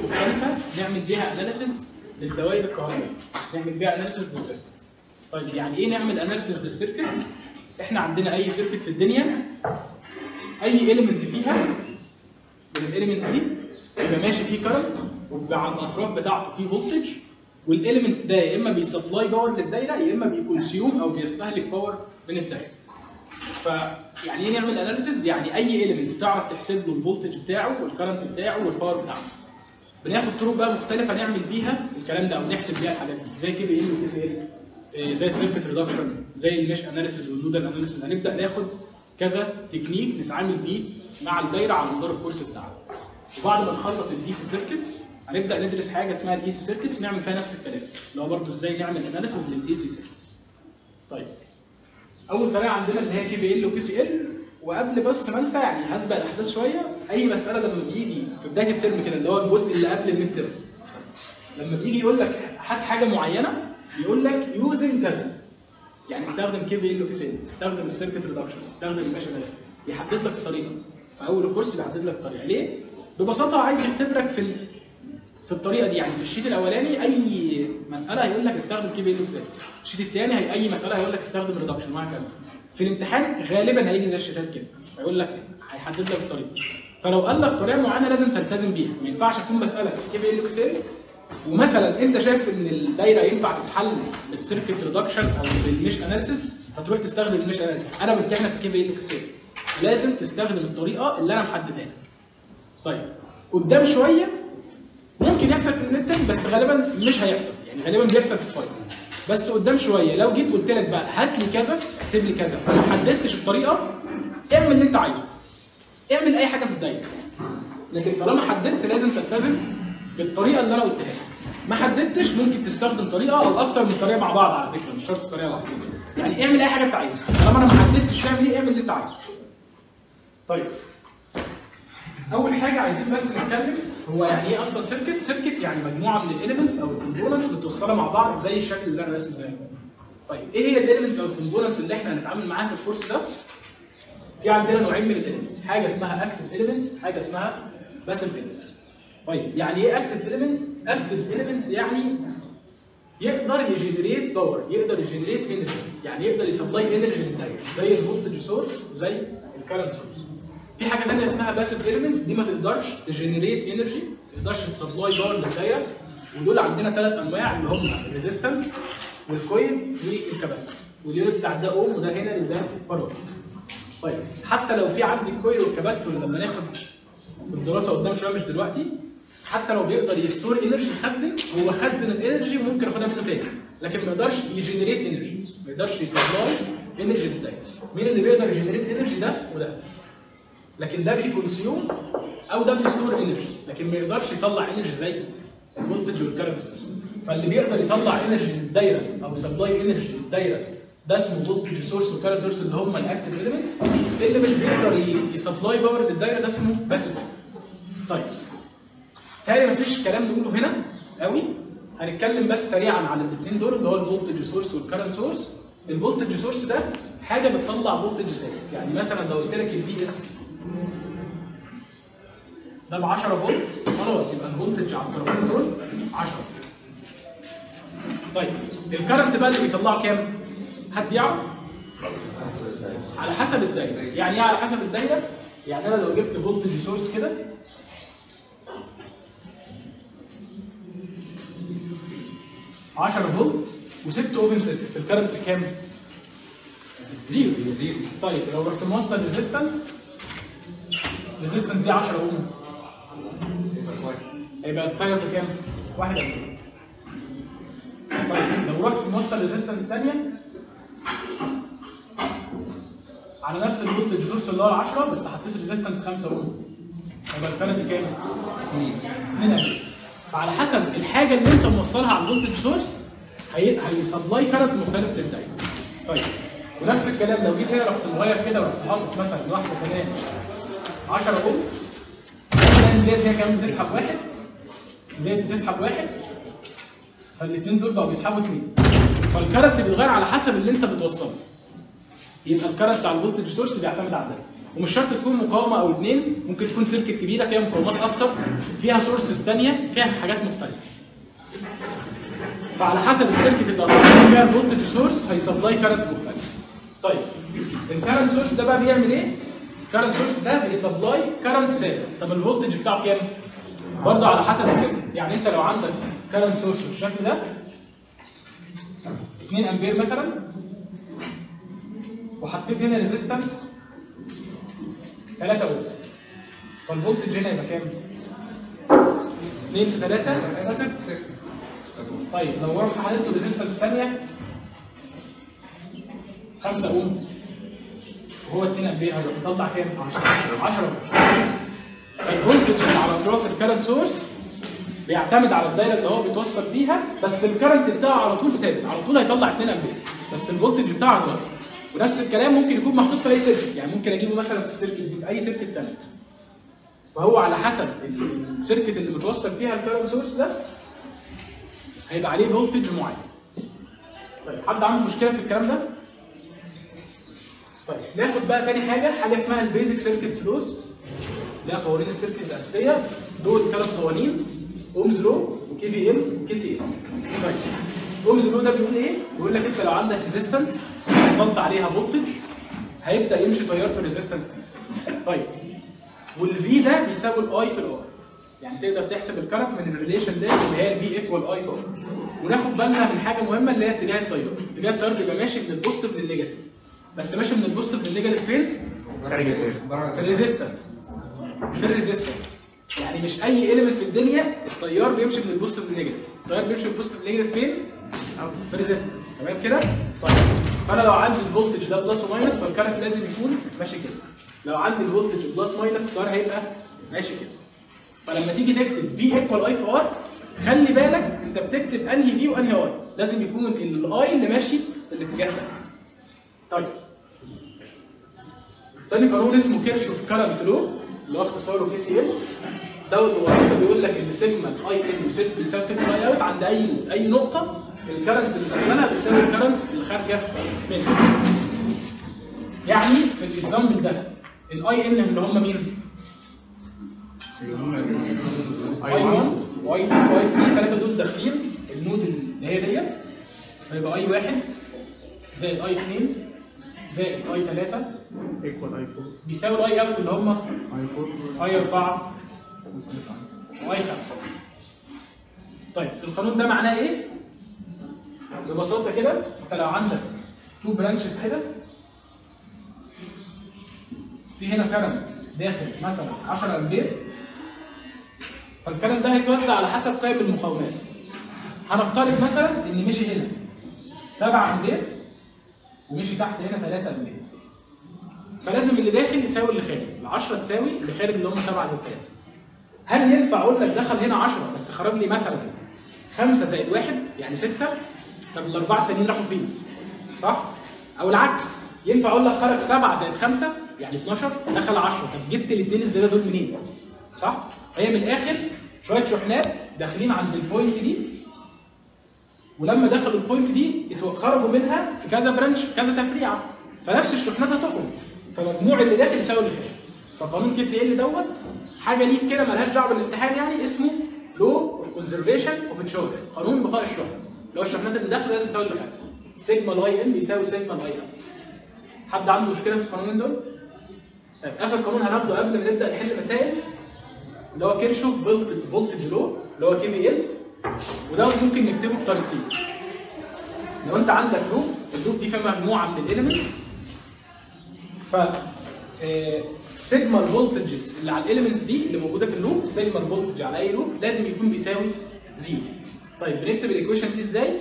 مختلفه نعمل بيها اناليسيز للدوائر الكهربائيه نعمل بيها اناليسيز للسيركتس طيب يعني ايه نعمل اناليسيز للسيركتس احنا عندنا اي سيركت في الدنيا اي اليمنت فيها من الاليمنتس دي يبقى ماشي فيه كرنت وبيبقى على الاطراف بتاعته فيه فولتج والاليمنت ده يا اما بيسبلاي باور للدايره يا اما بيكونسيوم او بيستهلك باور من الدايره فيعني ايه نعمل اناليسيز يعني اي اليمنت تعرف تحسب له الفولتج بتاعه والكرنت بتاعه والباور بتاعه بناخد طرق بقى مختلفه نعمل بيها الكلام ده او نحسب بيها الحاجات دي زي كي بي ال وكي سي ال زي السيركت ريدكشن زي المش اناليسيز والنودال اناليسيز هنبدا ناخد كذا تكنيك نتعامل بيه مع الدايره على مدار الكورس بتاعنا وبعد ما نخلص الدي سي سيركتس هنبدا ندرس حاجه اسمها الاي سي سيركتس ونعمل فيها نفس الكلام اللي هو برضه ازاي نعمل اناليسيز للاي سي سيركتس طيب اول طريقه عندنا اللي هي كي بي ال وكي سي ال وقبل بس ما انسى يعني هسبق الاحداث شويه اي مساله لما بيجي في بدايه الترم كده اللي هو الجزء اللي قبل الميد ترم لما بيجي يقول لك هات حاجه معينه يقول لك يوزن كذا يعني استخدم كي في ال وكي سي ال استخدم السيركت ريدكشن استخدم الماش اناليسيس يحدد لك الطريقه في اول الكورس بيحدد لك الطريقه ليه؟ ببساطه عايز يختبرك في ال... في الطريقه دي يعني في الشيت الاولاني اي مساله هيقول لك استخدم كي في ال وكي سي ال الشيت الثاني هي اي مساله هيقول لك استخدم ريدكشن وهكذا في الامتحان غالبا هيجي زي الشتات كده هيقول لك هيحدد لك الطريقه فلو قال لك طريقه معينه لازم تلتزم بيها ما ينفعش اكون بسالك في كي في ال وكي سي ال ومثلا انت شايف ان الدايره ينفع تتحل بالسيركت ريدكشن او بالمش اناليسيس هتروح تستخدم المش اناليسيس انا بمتحنك في كي في ال وكي سي ال لازم تستخدم الطريقه اللي انا محددها لك طيب قدام شويه ممكن يحصل في النت بس غالبا مش هيحصل يعني غالبا بيحصل في الفايل بس قدام شويه لو جيت قلت لك بقى هات لي كذا احسب لي كذا وما حددتش الطريقه اعمل اللي انت عايزه اعمل اي حاجه في الدايره لكن طالما حددت لازم تلتزم بالطريقه اللي انا قلتها لك ما حددتش ممكن تستخدم طريقه او اكتر من طريقه مع بعض على فكره مش شرط طريقه واحده يعني اعمل اي حاجه انت عايزها طالما انا ما حددتش تعمل ايه اعمل اللي انت عايزه طيب اول حاجه عايزين بس نتكلم هو يعني ايه اصلا سيركت سيركت يعني مجموعه من الاليمنتس او الكومبوننتس متوصله مع بعض زي الشكل اللي انا راسمه ده طيب ايه هي الاليمنتس او الكومبوننتس اللي احنا هنتعامل معاها في الكورس ده في عندنا نوعين من الاليمنتس حاجه اسمها اكتف اليمنتس حاجه اسمها باسيف اليمنتس طيب يعني ايه اكتف اليمنتس اكتف اليمنت يعني يقدر يجنريت باور يقدر يجنريت انرجي يعني يقدر يسبلاي انرجي للدايره زي الفولتج سورس وزي الكارنت سورس في حاجه ثانيه اسمها باسيف اليمنتس دي ما تقدرش تجنريت انرجي ما تقدرش تسبلاي باور للدايره ودول عندنا ثلاث انواع اللي هم الريزيستنس والكويل والكاباسيتور واليونت بتاع ده اوم وده هنا وده بارون طيب حتى لو في عندي الكويل والكاباسيتور لما ناخد في الدراسه قدام شويه مش دلوقتي حتى لو بيقدر يستور انرجي يخزن هو خزن الانرجي وممكن ياخدها منه تاني لكن ما يقدرش يجنريت انرجي ما يقدرش يسبلاي انرجي للدايره مين اللي بيقدر يجنريت انرجي ده وده لكن ده بيكونسيوم او ده بيستور انرجي لكن ما يقدرش يطلع انرجي زي الفولتج والكارنت سورس فاللي بيقدر يطلع انرجي للدايره او يسبلاي انرجي للدايره ده اسمه فولتج سورس وكارنت سورس اللي هم الاكتف اليمنتس اللي مش بيقدر يسبلاي باور للدايره ده اسمه باسيف طيب تاني مفيش كلام نقوله هنا قوي هنتكلم بس سريعا على الاثنين دول اللي هو الفولتج سورس والكارنت سورس الفولتج سورس ده حاجه بتطلع فولتج ثابت يعني مثلا لو قلت لك الفي اس ده ب 10 فولت خلاص يبقى الفولتج على الطرفين دول 10 طيب الكرنت بقى اللي بيطلعه كام؟ حد يعرف؟ على حسب الدايره يعني ايه على حسب الدايره؟ يعني انا لو جبت فولتج سورس كده عشرة فولت وسبت اوبن سيركت الكرنت كام؟ زيرو زيرو طيب لو رحت موصل ريزيستنس ريزيستنس دي 10 اوم هيبقى التاير بكام؟ واحد امبير طيب لو رحت موصل ريزيستنس ثانيه على نفس الفولتج سورس اللي هو 10 بس حطيت ريزيستنس 5 اوم هيبقى الكرنت كام؟ 2 2 امبير فعلى حسب الحاجه اللي انت موصلها على الفولتج سورس هي هيسبلاي كارنت مختلف للدايره طيب ونفس الكلام لو جيت هنا رحت مغير كده ورحت حاطط مثلا واحده كمان 10 اوم الثاني ديت هي كمان بتسحب واحد ديت بتسحب واحد فالاثنين دول بقوا بيسحبوا اثنين فالكارنت بيتغير على حسب اللي انت بتوصله يبقى الكارنت بتاع الفولتج سورس بيعتمد على الدايره ومش شرط تكون مقاومه او اتنين ممكن تكون سيركت كبيره فيها مقاومات اكتر فيها سورسز ثانيه فيها حاجات مختلفه فعلى حسب السيركت اللي هتحط فيها الفولتج سورس هيسبلاي كارنت مختلف طيب الكارنت سورس ده بقى بيعمل ايه؟ الكارنت سورس ده بيسبلاي كارنت ثابت طب الفولتج بتاعه كام؟ برضه على حسب السيركت يعني انت لو عندك كارنت سورس بالشكل ده 2 امبير مثلا وحطيت هنا ريزيستنس 3 اولت فالفولتج هنا يبقى كام؟ 2 في 3 يبقى 6 طيب لو رحت حطيت له ريزيستنس ثانيه 5 اوم وهو 2 امبير هيبقى بيطلع كام؟ 10 10 الفولتج اللي على اطراف الكرنت سورس بيعتمد على الدايره اللي هو بيتوصل فيها بس الكرنت بتاعه على طول ثابت على طول هيطلع 2 امبير بس الفولتج بتاعه هيتغير ونفس الكلام ممكن يكون محطوط في اي سيركت يعني ممكن اجيبه مثلا في السيركت دي في اي سيركت ثاني فهو على حسب السيركت اللي متوصل فيها الكرنت سورس ده هيبقى عليه فولتج معين طيب حد عنده مشكله في الكلام ده؟ طيب ناخد بقى تاني حاجه حاجه اسمها البيزك سيركتس لوز اللي هي قوانين السيركت الاساسيه دول ثلاث قوانين اومز لو وكي في ام وكي سي ام طيب اومز لو ده بيقول ايه؟ بيقول لك انت لو عندك ريزيستنس وصلت عليها فولتج هيبدا يمشي تيار في الريزيستنس دي طيب والفي ده بيساوي الاي في الار يعني تقدر تحسب الكرنت من الريليشن ده اللي هي الفي ايكوال اي في ار وناخد بالنا من حاجه مهمه اللي هي اتجاه التيار اتجاه التيار بيبقى ماشي من البوزيتيف للنيجاتيف بس ماشي من البوزيتيف للنيجاتيف فين؟ في الريزيستنس في الريزيستنس يعني مش اي اليمنت في الدنيا التيار بيمشي من البوزيتيف للنيجاتيف التيار بيمشي من البوزيتيف للنيجاتيف فين؟ في الريزيستنس تمام كده؟ طيب فانا لو عندي الفولتج ده بلس وماينس فالكرنت لازم يكون ماشي كده لو عندي الفولتج بلس ماينس التيار هيبقى ماشي كده فلما تيجي تكتب في ايكوال اي في ار خلي بالك انت بتكتب انهي في وانهي اي لازم يكون الاي اللي ماشي في الاتجاه ده طيب تاني قانون اسمه كيرشوف كارنت لو اللي هو اختصاره كي سي ال دوت ببساطه بيقول لك ان سيجما اي ان بيساوي سيجما اي اوت عند اي نقطه اي نقطه الكرنتس اللي داخلها بتساوي الكرنتس اللي خارجه منها يعني في الاكزامبل ده الاي ان اللي هم مين؟ اي 1 واي 2 واي 3 الثلاثه دول داخلين النود اللي هي ديت فيبقى اي 1 زائد اي 2 زائد اي 3 ايكوال اي 4 بيساوي الاي اوت اللي هم اي 4 اي 4 واي 5 طيب القانون ده معناه ايه؟ ببساطه كده انت لو عندك تو برانشز كده في هنا كرنت داخل مثلا 10 امبير فالكرنت ده هيتوزع على حسب قيم المقاومات هنفترض مثلا ان مشي هنا 7 امبير ومشي تحت هنا 3 امبير فلازم اللي داخل يساوي اللي خارج ال 10 تساوي اللي خارج اللي هم 7 زائد 3 هل ينفع اقول لك دخل هنا 10 بس خرج لي مثلا 5 زائد 1 يعني 6 طب الاربعه التانيين راحوا فين؟ صح؟ او العكس ينفع اقول لك خرج 7 زائد 5 يعني 12 دخل 10 طب جبت الاثنين الزياده دول منين؟ صح؟ هي من الاخر شويه شحنات داخلين عند البوينت دي ولما دخلوا البوينت دي اتو- خرجوا منها في كذا برانش في كذا تفريعه فنفس الشحنات هتخرج فمجموع اللي داخل يساوي اللي خارج فقانون كي سي ال دوت حاجه ليك كده ملهاش دعوه بالامتحان يعني اسمه لو اوف كونزرفيشن اوف تشارج قانون بقاء الشحن اللي هو الشحنات اللي داخله لازم تساوي اللي خارج سيجما الاي ان بيساوي سيجما الاي ان حد عنده مشكله في القانونين دول؟ طيب اخر قانون هناخده قبل ما نبدا نحل مسائل اللي هو كيرشوف فولتج لو اللي هو كي في ال وده ممكن نكتبه بطريقتين لو انت عندك لوب اللوب دي فيها مجموعه من الاليمنتس ف آه، سيجما الفولتجز اللي على الاليمنتس دي اللي موجوده في اللوب سيجما الفولتج على اي لوب لازم يكون بيساوي زيرو طيب بنكتب الايكويشن دي ازاي؟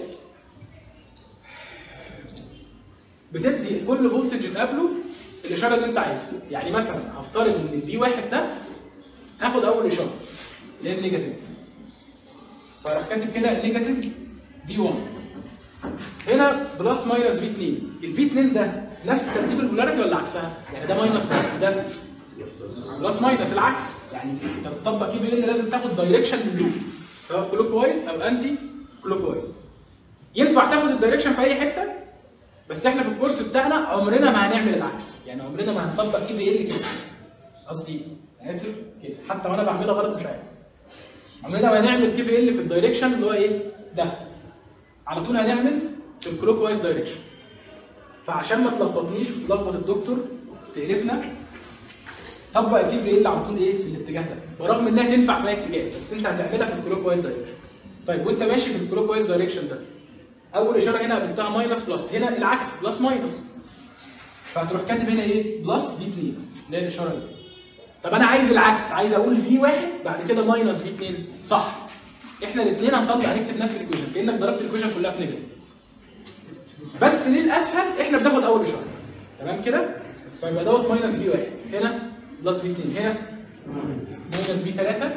بتدي كل فولتج تقابله الاشاره اللي انت عايزها يعني مثلا هفترض ان الفي واحد ده هاخد اول اشاره اللي هي النيجاتيف فراح كاتب كده النيجاتيف في 1 هنا بلس ماينس في 2 الفي 2 ده نفس ترتيب البولاريتي ولا عكسها؟ يعني ده ماينس بلس ده بلس ماينس العكس يعني انت بتطبق كي في ان لازم تاخد دايركشن لللوب سواء كلوك وايز او انتي كلوك وايز ينفع تاخد الدايركشن في اي حته بس احنا في الكورس بتاعنا عمرنا ما هنعمل العكس يعني عمرنا ما هنطبق كي في ال كده قصدي أنا اسف كده حتى وانا بعملها غلط مش عارف عمرنا ما هنعمل كي في ال في الدايركشن اللي هو ايه ده على طول هنعمل في الكلوك وايز دايركشن فعشان ما تلخبطنيش وتلخبط الدكتور تقرفنا طبق الكي في ال على طول ايه في الاتجاه ده ورغم انها تنفع في اي اتجاه بس انت هتعملها في الكلوك وايز دايركشن طيب وانت ماشي في الكلوك وايز دايركشن ده اول اشاره هنا قابلتها ماينس بلس هنا العكس بلس ماينس فهتروح كاتب هنا ايه بلس في 2 اللي هي الاشاره دي طب انا عايز العكس عايز اقول في 1 بعد كده ماينس في 2 صح احنا الاثنين هنطلع هنكتب نفس الايكويشن كانك ضربت الايكويشن كلها في نيجاتيف بس للاسهل احنا بناخد اول اشاره تمام كده فيبقى دوت ماينس في 1 هنا بلس في 2 هنا ماينس في 3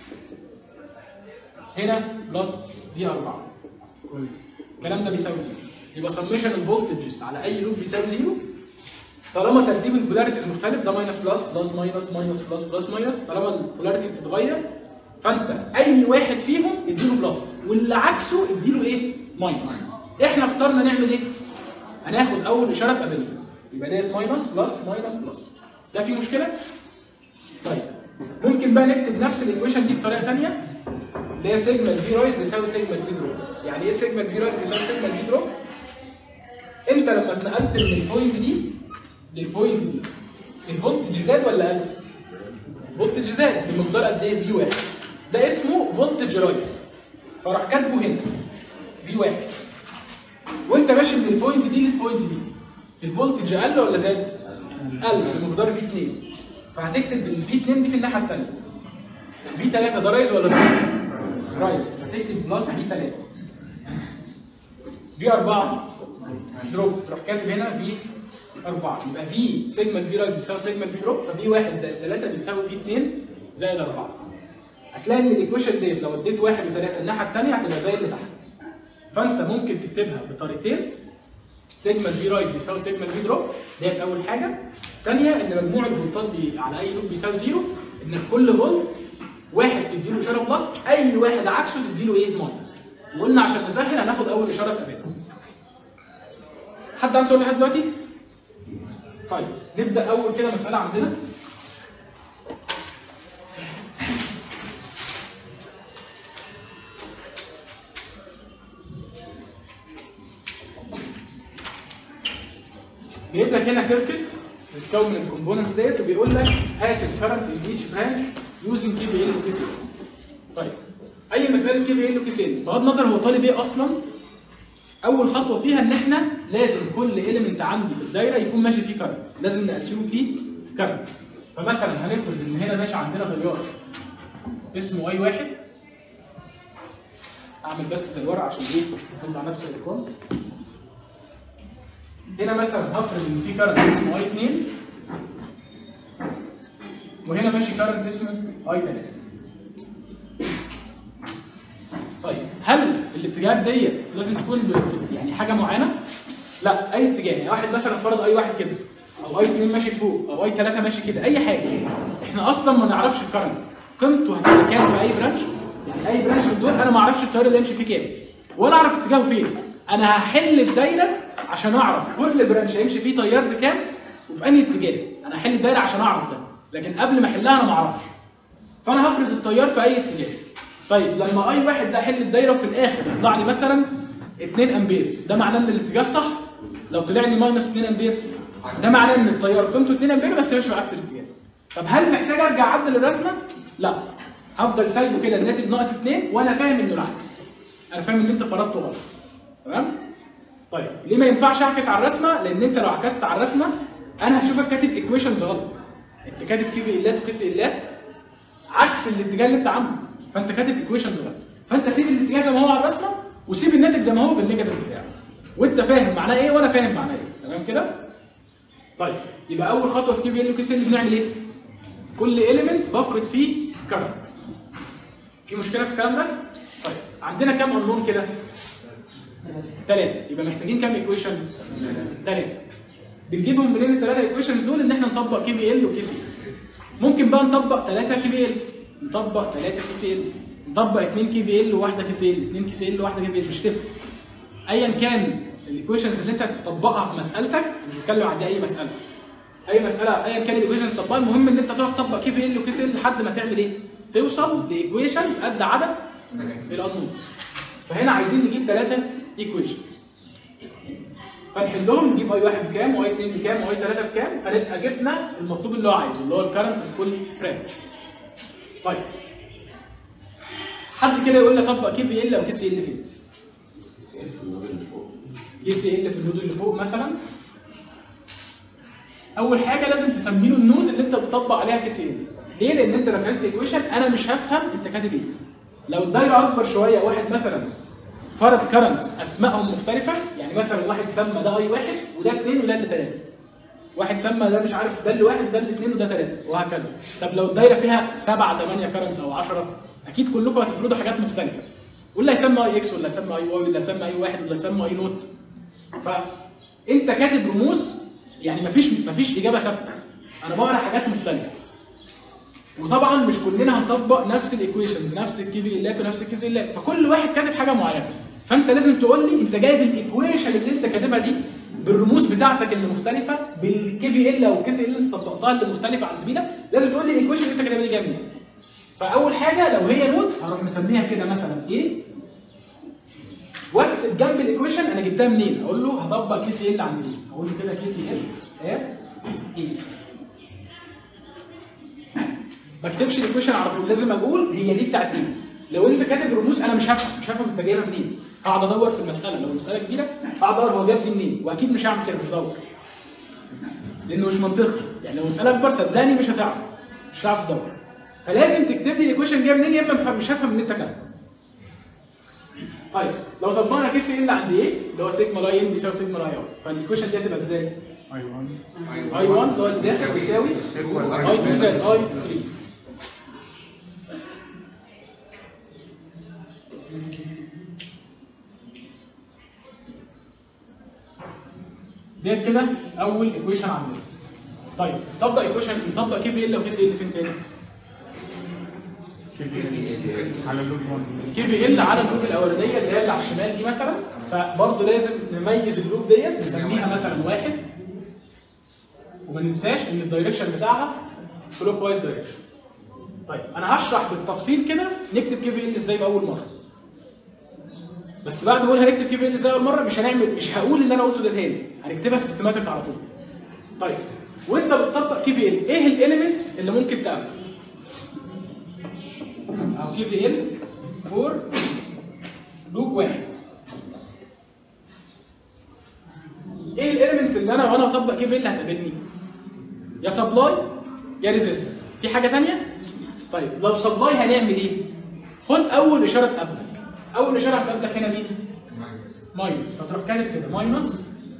هنا بلس في 4 كويس الكلام ده بيساوي زيرو يبقى سميشن الفولتجز على اي لوب بيساوي زيرو طالما ترتيب البولاريتيز مختلف ده ماينس بلس بلس ماينس ماينس بلس بلس ماينس طالما البولاريتي بتتغير فانت اي واحد فيهم اديله بلس واللي عكسه اديله ايه؟ ماينس احنا اخترنا نعمل ايه؟ هناخد اول اشاره تقابلنا يبقى ديت ماينس بلس ماينس بلس ده في مشكله؟ طيب ممكن بقى نكتب نفس الايكويشن دي بطريقه ثانيه اللي هي سيجما الفي رايز بيساوي سيجما الفي دروب يعني ايه سيجما الفي رايز بيساوي سيجما الفي دروب انت لما اتنقلت من البوينت دي للبوينت دي الفولتج زاد ولا قل؟ الفولتج زاد بمقدار قد ايه في واحد ده اسمه فولتج رايز فراح كاتبه هنا في واحد وانت ماشي من البوينت دي للبوينت دي الفولتج قل ولا زاد؟ قل بمقدار في 2 فهتكتب الفي 2 دي في الناحيه الثانيه في 3 ده رايز ولا دروب؟ رايز هتكتب بلس في 3 في 4 دروب تروح كاتب هنا في 4 يبقى في سيجما في رايز بيساوي سيجما في دروب ففي 1 زائد 3 بيساوي في 2 زائد 4 هتلاقي ان الايكويشن ديت لو اديت 1 و3 الناحيه الثانيه هتبقى زي اللي تحت فانت ممكن تكتبها بطريقتين سيجما في رايز بيساوي سيجما في دروب ديت اول حاجه ثانيه ان مجموع الفولتات بي على اي لوب بيساوي زيرو ان كل فولت واحد تديله اشاره بلس اي واحد عكسه تديله ايه ماينس وقلنا عشان نسهل هناخد اول اشاره تقابلها حد عنده سؤال لحد دلوقتي؟ طيب نبدا اول كده مساله عندنا جايب لك هنا سيركت بتتكون من الكومبوننتس ديت وبيقول لك هات الكرنت ان ايتش برانش يوزنج كي في ال وكي سي طيب اي مساله كي في ال وكي سي بغض النظر هو طالب ايه اصلا اول خطوه فيها ان احنا لازم كل اليمنت عندي في الدايره يكون ماشي فيه كرنت لازم ناسيوم فيه كرنت فمثلا هنفرض ان هنا ماشي عندنا تيار اسمه اي واحد اعمل بس زي الورق عشان ايه نطلع نفس الايقون هنا مثلا هفرض ان في كارنت اسمه اي 2 وهنا ماشي كارنت اسمه اي 3 طيب هل الاتجاهات ديت لازم تكون ب- يعني حاجه معينه؟ لا اي اتجاه يعني واحد مثلا فرض اي واحد كده او اي 2 ماشي فوق او اي 3 ماشي كده اي حاجه احنا اصلا ما نعرفش الكرنت قيمته هتبقى كام في اي برانش يعني اي برانش من دول انا ما اعرفش التيار اللي يمشي فيه كام ولا اعرف اتجاهه فين انا هحل الدايره عشان اعرف كل برانش هيمشي فيه تيار بكام وفي انهي اتجاه انا هحل الدايره عشان اعرف ده لكن قبل ما احلها انا ما اعرفش فانا هفرض التيار في اي اتجاه طيب لما اي واحد ده احل الدايره وفي الاخر يطلع لي مثلا 2 امبير ده معناه ان الاتجاه صح لو طلع لي ماينس 2 امبير ده معناه ان التيار قيمته 2 امبير بس ماشي بعكس الاتجاه طب هل محتاج ارجع اعدل الرسمه؟ لا هفضل سايبه كده الناتج ناقص 2 وانا فاهم انه العكس انا فاهم ان انت فرضته غلط تمام؟ طيب ليه ما ينفعش اعكس على الرسمه؟ لان انت لو عكست على الرسمه انا هشوفك كاتب ايكويشنز غلط انت كاتب كي في الات وكي سي الات عكس الاتجاه اللي انت عامله فانت كاتب ايكويشنز غلط فانت سيب الاتجاه زي ما هو على الرسمه وسيب الناتج زي ما هو بالنيجاتيف بتاعه وانت فاهم معناه ايه وانا فاهم معناه ايه تمام كده طيب يبقى اول خطوه في كي في ال وكي سي بنعمل ايه كل اليمنت بفرض فيه كرنت في مشكله في الكلام ده طيب عندنا كام قانون كده ثلاثه يبقى محتاجين كام ايكويشن ثلاثه بنجيبهم منين الثلاثه ايكويشنز دول ان احنا نطبق كي في ال وكي سي ممكن بقى نطبق ثلاثه كي في ال نطبق ثلاثه كي سي ال نطبق اثنين كي في ال وواحده كي سي ال اثنين كي سي ال وواحده كي في ال مش تفرق ايا كان الايكويشنز اللي انت تطبقها في مسالتك مش بتكلم عن دي اي مساله اي مساله ايا كان الايكويشنز تطبقها المهم ان انت تقعد تطبق كي في ال وكي سي ال لحد ما تعمل ايه؟ توصل لايكويشنز قد عدد الانونز فهنا عايزين نجيب ثلاثه ايكويشن فنحلهم نجيب اي واحد بكام واي 2 بكام واي 3 بكام فنبقى جبنا المطلوب اللي هو عايزه اللي هو الكرنت في كل برانش طيب حد كده يقول لي طبق كي في ال او كي سي ال فين؟ كي سي ال في النود اللي فوق مثلا اول حاجه لازم تسمي له النود اللي انت بتطبق عليها كي سي ال ليه؟ لان انت لو كتبت ايكويشن انا مش هفهم انت كاتب ايه لو الدايره اكبر شويه واحد مثلا فرض كرنتس اسمائهم مختلفه يعني مثلا واحد سمى ده اي واحد وده اثنين وده اللي ثلاثه واحد سمى ده مش عارف ده اللي واحد ده اللي اثنين وده ثلاثه وهكذا طب لو الدايره فيها سبعه ثمانيه كرنتس او 10 اكيد كلكم هتفرضوا حاجات مختلفه واللي هيسمى اي اكس واللي هيسمى اي واي واللي هيسمى اي واحد واللي هيسمى اي نوت فانت كاتب رموز يعني مفيش مفيش اجابه ثابته انا بقرا حاجات مختلفه وطبعا مش كلنا هنطبق نفس الايكويشنز نفس الكي في الات ونفس الكي سي الات فكل واحد كاتب حاجه معينه فانت لازم تقول لي انت جايب الايكويشن اللي انت كاتبها دي بالرموز بتاعتك اللي مختلفه بالكي في ال او الكي سي ال اللي انت طبقتها اللي مختلفه عن زميلك لازم تقول لي الايكويشن اللي انت كاتبها دي جايه منين فاول حاجه لو هي نوت هروح مسميها كده مثلا ايه واكتب جنب الايكويشن انا جبتها منين اقول له هطبق كي سي ال عن ايه اقول له كده كي سي ال اب ايه ما اكتبش الايكويشن على طول لازم اقول هي دي بتاعت ايه لو انت كاتب رموز انا مش هفهم مش هفهم انت جايبها منين هقعد ادور في المساله لو المساله كبيره هقعد ادور هو جاب دي منين واكيد مش هعمل كده مش هدور لانه مش منطقي يعني لو مساله اكبر صدقني مش هتعرف مش هتعرف تدور فلازم تكتب لي الايكويشن جايه منين يا اما مش هفهم ان انت كاتبه طيب لو طبقنا كيس ال عند ايه اللي هو سيجما لاي ان بيساوي سيجما لاي اوت فالايكويشن دي هتبقى ازاي؟ اي 1 اي 1 اللي هو الداتا بيساوي اي 2 زائد اي 3 ديت كده اول ايكويشن عندنا طيب طبق ايكويشن نطبق كيف ال وكيف ال فين تاني؟ كي في ال على اللود 1 كيف ال على اللوب الاولانيه اللي هي اللي على الشمال دي مثلا فبرضه لازم نميز اللوب ديت نسميها مثلا واحد وما ننساش ان الدايركشن بتاعها كلوك وايز دايركشن طيب انا هشرح بالتفصيل كده نكتب كيف ال ازاي باول مره بس بعد ما اقول هنكتب كيف ال ازاي اول مره مش هنعمل مش هقول اللي انا قلته ده تاني هنكتبها سيستماتيك على طول طيب وانت بتطبق كيف ال ايه الاليمنتس اللي ممكن تقابلك او كي في ال فور لوب واحد ايه الاليمنتس اللي انا وانا بطبق كي في ال هتقابلني يا سبلاي يا ريزيستنس في حاجه ثانيه طيب لو سبلاي هنعمل ايه خد اول اشاره تقابلك اول اشاره هتقابلك هنا مين ماينس فتروح كاتب كده ماينس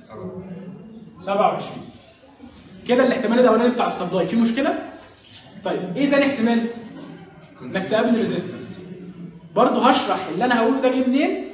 27 كده الاحتمال الاولاني بتاع السبلاي في مشكله طيب ايه ثاني احتمال انك تقابل ريزيستنس برضه هشرح اللي انا هقوله ده جه منين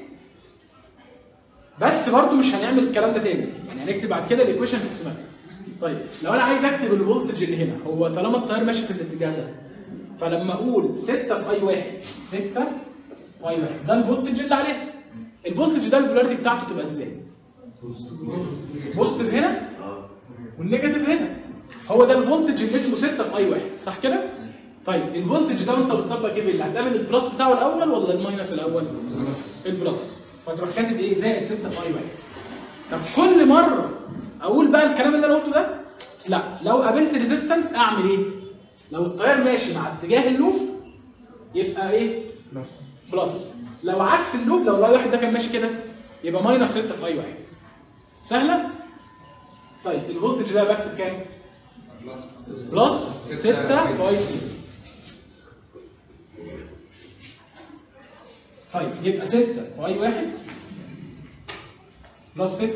بس برضه مش هنعمل الكلام ده تاني يعني هنكتب بعد كده الايكويشن سيستماتيك طيب لو انا عايز اكتب الفولتج اللي هنا هو طالما التيار ماشي في الاتجاه ده فلما اقول 6 في اي واحد 6 في اي واحد ده الفولتج اللي عليها الفولتج ده البولاريتي بتاعته تبقى ازاي؟ بوزيتيف هنا والنيجاتيف هنا هو ده الفولتج اللي اسمه 6 في اي واحد صح كده؟ طيب الفولتج ده وانت بتطبق ايه اللي هتعمل البلس بتاعه الاول ولا الماينس الاول؟ البلس فتروح كاتب ايه زائد 6 في اي واحد طب كل مره اقول بقى الكلام اللي انا قلته ده لا لو قابلت ريزيستنس اعمل ايه؟ لو التيار ماشي مع اتجاه اللوب يبقى ايه؟ بلس بلس لو عكس اللوب لو الاي واحد ده كان ماشي كده يبقى ماينس 6 في اي واحد سهله؟ طيب الفولتج ده بكتب كام؟ بلس 6 في اي 2 طيب يبقى 6 في اي 1 بلس 6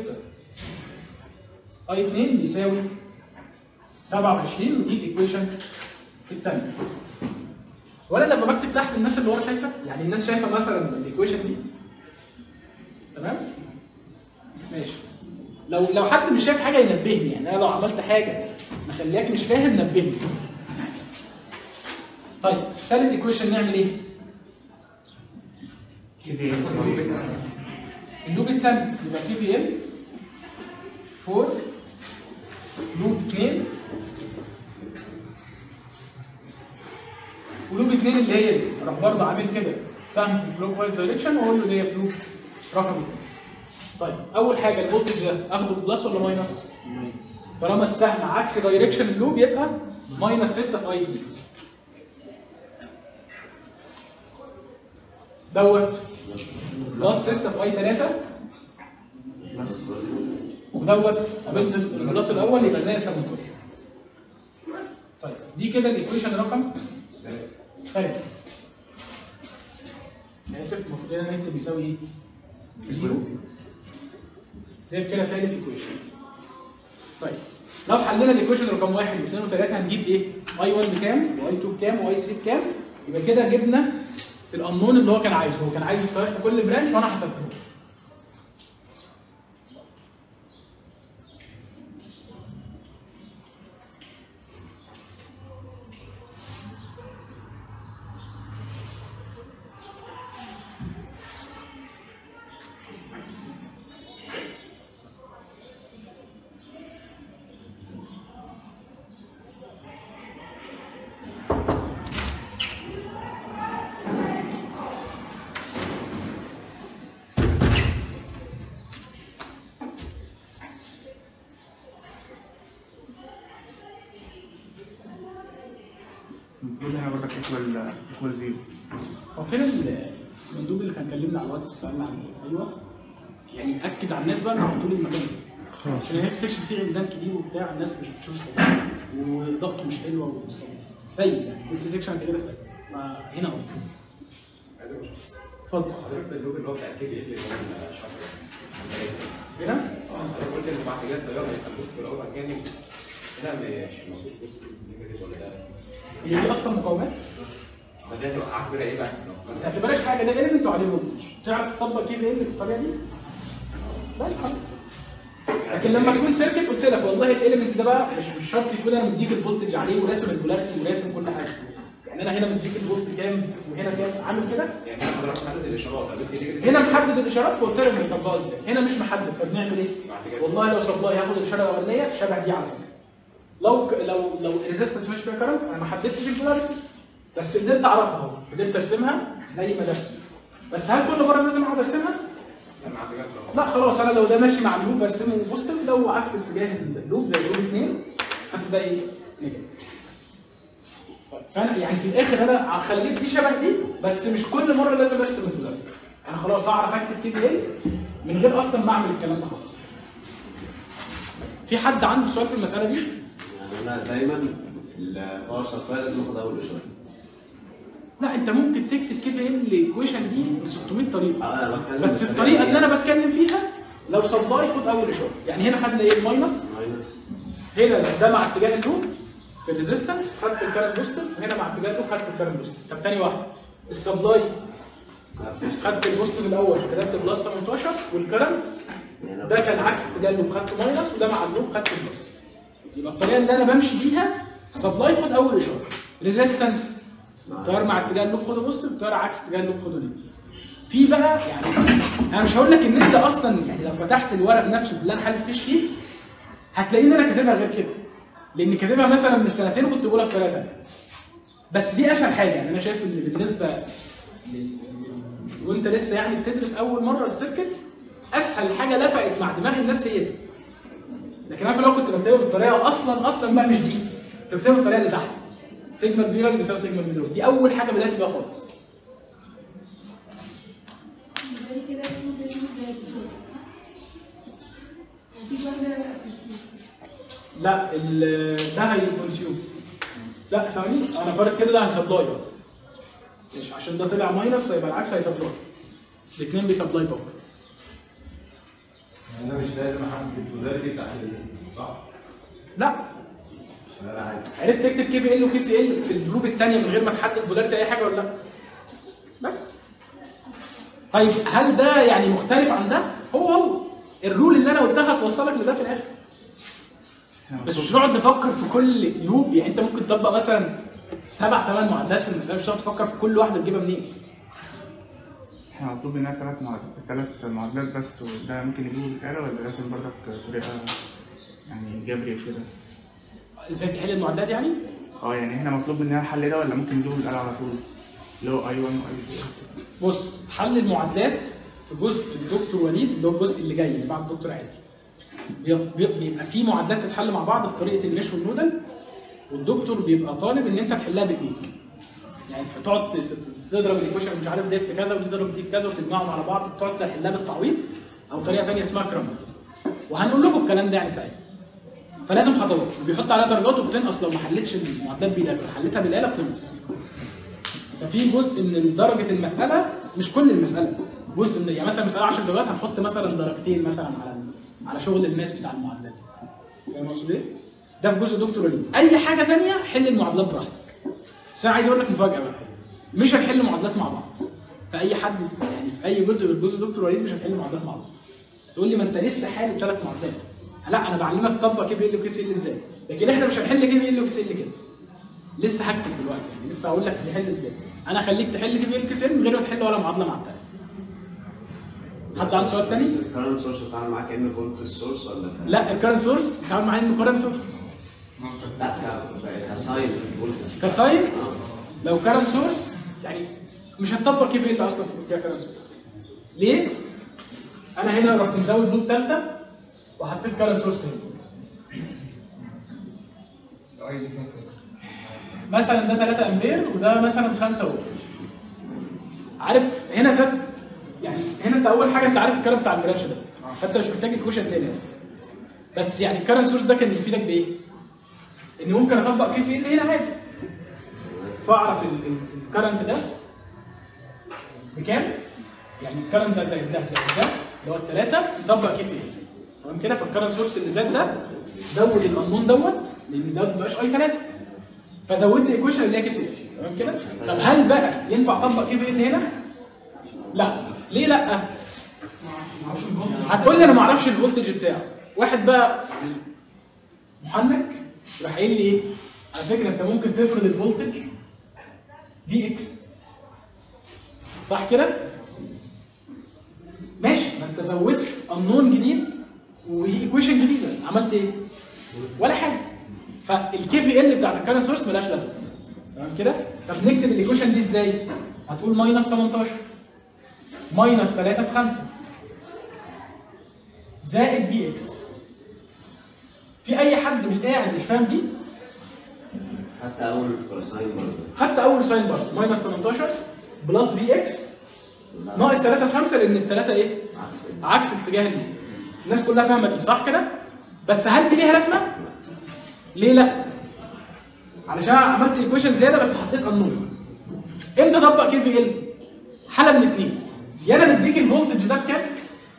اي 2 يساوي 27 ودي الايكويشن الثانيه ولا لما بكتب تحت الناس اللي ورا شايفه يعني الناس شايفه مثلا الايكويشن دي تمام ماشي لو لو حد مش شايف حاجه ينبهني يعني انا لو عملت حاجه مخلياك مش فاهم نبهني طيب ثالث ايكويشن نعمل ايه؟ كي في ال اللوب الثاني يبقى كي في ال فور لوب 2 ولوب 2 اللي هي دي اروح برضه عامل كده سهم في الكلوك وايز دايركشن واقول له دي لوب رقم 2 طيب اول حاجه الفولتج ده اخده بلس ولا ماينس؟ طالما السهم عكس دايركشن اللوب يبقى ماينس 6 في اي دي دوت بلس 6 في اي 3 ودوت قابلت البلس الاول يبقى زائد 18 طيب دي كده الايكويشن رقم ثلاثة انا اسف المفروض هنا نكتب يساوي ايه؟ زيرو ده كده ثالث ايكويشن طيب لو حلينا الايكويشن رقم واحد واثنين وثلاثه هنجيب ايه؟ اي 1 بكام؟ واي 2 بكام؟ واي 3 بكام؟ يبقى كده جبنا الانون اللي هو كان عايزه هو كان عايز الطريق في كل برانش وانا حسبته له. المفروض هنا برضك ايكوال ايكوال زيرو هو فين المندوب اللي كان كلمنا على الواتس سالنا عن ايه؟ ايوه يعني اكد على الناس بقى ان على طول المكان خلاص عشان هي السكشن فيه عمدان كتير وبتاع الناس مش بتشوف الصوت وضغطه مش حلوه والصوت سيء يعني في سكشن كده سيء فهنا اهو اتفضل حضرتك في اللوج اللي هو بتاع الكي بي ال اللي هو الشفره هنا اه حضرتك قلت ان بعد كده التيار هيبقى البوست في الاول مكاني هنا مش المفروض بوست نيجاتيف ولا ده هي دي اصلا مقاومات ما دي هتبقى اعتبرها ايه بقى؟ لو بس مثلا ما تعتبرهاش حاجه ده ايلمنت وعليه فولتج تعرف تطبق كيف ال بالطريقه دي بس خلاص لكن لما يكون سيركت قلت لك والله الايلمنت ده بقى مش مش شرط يكون انا مديك الفولتج عليه وراسم البولاريتي وراسم كل حاجه يعني انا هنا مديك الفولت كام وهنا كام عامل كده يعني حضرتك محدد الاشارات قابلت نيجاتيف هنا محدد الاشارات فقلت لك بنطبقها ازاي هنا مش محدد فبنعمل ايه بعد كده والله لو سبلاي هاخد الاشاره الاولانيه شبه دي على فكره لو ك... لو لو الريزستنس مش فيها كرنت انا ما حددتش البولاريتي بس قدرت اعرفها اهو قدرت ارسمها زي ما ده بس هل كل مره لازم اقعد ارسمها؟ لما بعد كده لا خلاص انا لو ده ماشي مع اللوب برسمه بوزيتيف لو عكس اتجاه اللوب زي اللوب 2 هتبقى ايه؟ نيجاتيف طيب، فانا يعني في الاخر انا خليت دي شبه دي بس مش كل مره لازم ارسم البولاريتي انا خلاص اعرف اكتب كي في ال من غير اصلا ما اعمل الكلام ده خالص في حد عنده سؤال في المساله دي؟ يعني انا دايما في الباور سبلاي لازم اخد اول اشاره لا انت ممكن تكتب كي في ال الايكويشن دي ب 600 طريقه آه، انا بتكلم بس الطريقه اللي انا بتكلم فيها لو سبلاي خد اول اشاره يعني هنا خدنا ايه الماينس ماينس هنا ده مع اتجاه اللوب في الريزيستنس خدت الكارنت بوستر وهنا مع اتجاه اللوب خدت الكارنت بوستر طب تاني واحد السبلاي خدت البوستر الاول كتبت بلس 18 والكارنت ده كان عكس اتجاه اللوب خدت ماينس وده مع اللوب خدت بلس يبقى الطريقه اللي انا بمشي بيها سبلاي خد اول اشاره ريزيستنس تيار مع اتجاه اللوب خده بوستر تيار عكس اتجاه اللوب خده نيجاتيف في بقى يعني انا مش هقول لك ان انت اصلا يعني لو فتحت الورق نفسه اللي انا حالف فيه شيت هتلاقيني انا كاتبها غير كده لان كاتبها مثلا من سنتين وكنت بقولها بطريقه ثانيه بس دي اسهل حاجه يعني انا شايف ان بالنسبه لل- وانت لسه يعني بتدرس اول مره السيركتس اسهل حاجه لفقت مع دماغ الناس هي دي لكن انا في الاول كنت بكتبها بالطريقه اصلا اصلا بقى مش دي كنت بكتبها بالطريقه اللي تحت سيجما بي بيساوي سيجما بي دي اول حاجه بدات بيها خالص زي كده يكون زي زي البسوس وفي واحدة بسوس لا ال- ده هيكونسيوم لا ثواني انا فارق كده ده هيسبلاي بقى ماشي عشان ده طلع ماينس فيبقى العكس هيسبلاي الاثنين بيسبلاي باور انا مش لازم احدد البولاريتي بتاعت الريزستنس صح؟ لا عشان انا عادي عرفت تكتب كي بي ال وكي سي ال في الجروب الثانيه من غير ما تحدد بولاريتي اي حاجه ولا لا بس طيب هل ده يعني مختلف عن ده هو هو الرول اللي انا قلتها هتوصلك لده في الاخر بس مش نقعد نفكر في كل لوب يعني انت ممكن تطبق مثلا سبع ثمان معادلات في المساله مش هتقعد تفكر في كل واحده تجيبها منين احنا مطلوب مننا ثلاث معادلات ثلاث معادلات بس وده ممكن يجيبوا بالآلة ولا لازم برضك طريقة يعني جبري وكده ازاي تحل المعادلات يعني اه يعني احنا مطلوب مننا الحل ده ولا ممكن ندوه بالآلة على طول اللي هو اي 1 واي 2 بص حل المعادلات في جزء الدكتور وليد اللي هو الجزء اللي جاي اللي بعد الدكتور عادل بي- بي- بيبقى في معادلات تتحل مع بعض في طريقه المش والنودل والدكتور بيبقى طالب ان انت تحلها بايديك يعني تقعد ت- ت- تضرب الايكويشن مش عارف ديت في كذا ودي تضرب دي في كذا وتجمعهم على بعض تقعد تحلها بالتعويض او طريقه ثانيه اسمها كرامر وهنقول لكم الكلام ده يعني ساعتها فلازم خطوات بيحط عليها درجات وبتنقص لو ما حلتش المعادلات بايدك لو حلتها بالاله بتنقص ففي جزء من درجه المساله مش كل المساله جزء من يعني مثلا مساله 10 درجات هنحط مثلا درجتين مثلا على على شغل الماس بتاع المعادلات فاهم اقصد ايه؟ ده في جزء دكتور وليد اي حاجه ثانيه حل المعادلات براحتك بس انا عايز اقول لك مفاجاه بقى مش هنحل معادلات مع بعض في اي حد في يعني في اي جزء من جزء دكتور وليد مش هنحل معادلات مع بعض تقول لي ما انت لسه حالل ثلاث معادلات لا انا بعلمك تطبق كي بي ال وكي سي ال ازاي لكن احنا مش هنحل كي بي ال وكي سي ال كده لسه هكتب دلوقتي يعني لسه هقول لك تحل ازاي انا هخليك تحل كي بي ال كي سي ال من غير ما تحل ولا معادله مع الثانيه حد عنده سؤال تاني؟ الكرنت سورس بتتعامل معاه كانه فولت سورس ولا ك- لا الكرنت سورس بيتعامل معايا انه كرنت سورس لا ك- كساين فولت كساين لو كرنت سورس يعني مش هتطبق كيف ال اصلا في فيها كرنت سورس ليه؟ انا هنا رحت مزود نود ثالثه وحطيت كرنت سورس هنا مثلا ده 3 امبير وده مثلا 5 فولت عارف هنا زاد يعني هنا انت اول حاجه انت عارف الكلام بتاع البرانش ده فانت مش محتاج الكوشن تاني اصلا بس يعني الكرنت سورس ده كان يفيدك بايه؟ ان ممكن اطبق كي سي ال هنا عادي فاعرف الكرنت ده بكام؟ يعني الكرنت ده زي ده زي ده اللي هو الثلاثه يطبق كي سي ال تمام كده فالكرنت سورس اللي زاد ده زود القانون دوت لان ده ما بقاش اي 3 فزود لي ايكويشن اللي هي كي سي ال تمام كده؟ طب هل بقى ينفع اطبق كي في ال هنا؟ لا ليه لا؟ هتقول لي انا ما اعرفش الفولتج بتاعه واحد بقى محنك راح قايل لي ايه؟ على فكره انت ممكن تفرض الفولتج دي اكس صح كده؟ ماشي ما انت زودت قانون جديد وايكويشن جديده عملت ايه؟ ولا حاجه فالكي في ال بتاعت الكارنت سورس ملهاش لازمه تمام كده؟ طب نكتب الايكويشن دي ازاي؟ هتقول ماينس 18 ماينس 3 في 5 زائد بي اكس في اي حد مش قاعد مش فاهم دي؟ حتى اول كوساين برضه حتى اول ساين برضه ماينس 18 بلس بي اكس ناقص 3 في 5 لان الثلاثه ايه؟ عكس ال- عكس اتجاه دي الناس كلها فاهمه دي صح كده؟ بس هل دي ليها لازمه؟ ليه لا؟ علشان عملت ايكويشن زياده بس حطيت قانون امتى اطبق كي في ال؟ حاله من اثنين يا انا مديك الفولتج ده بكام؟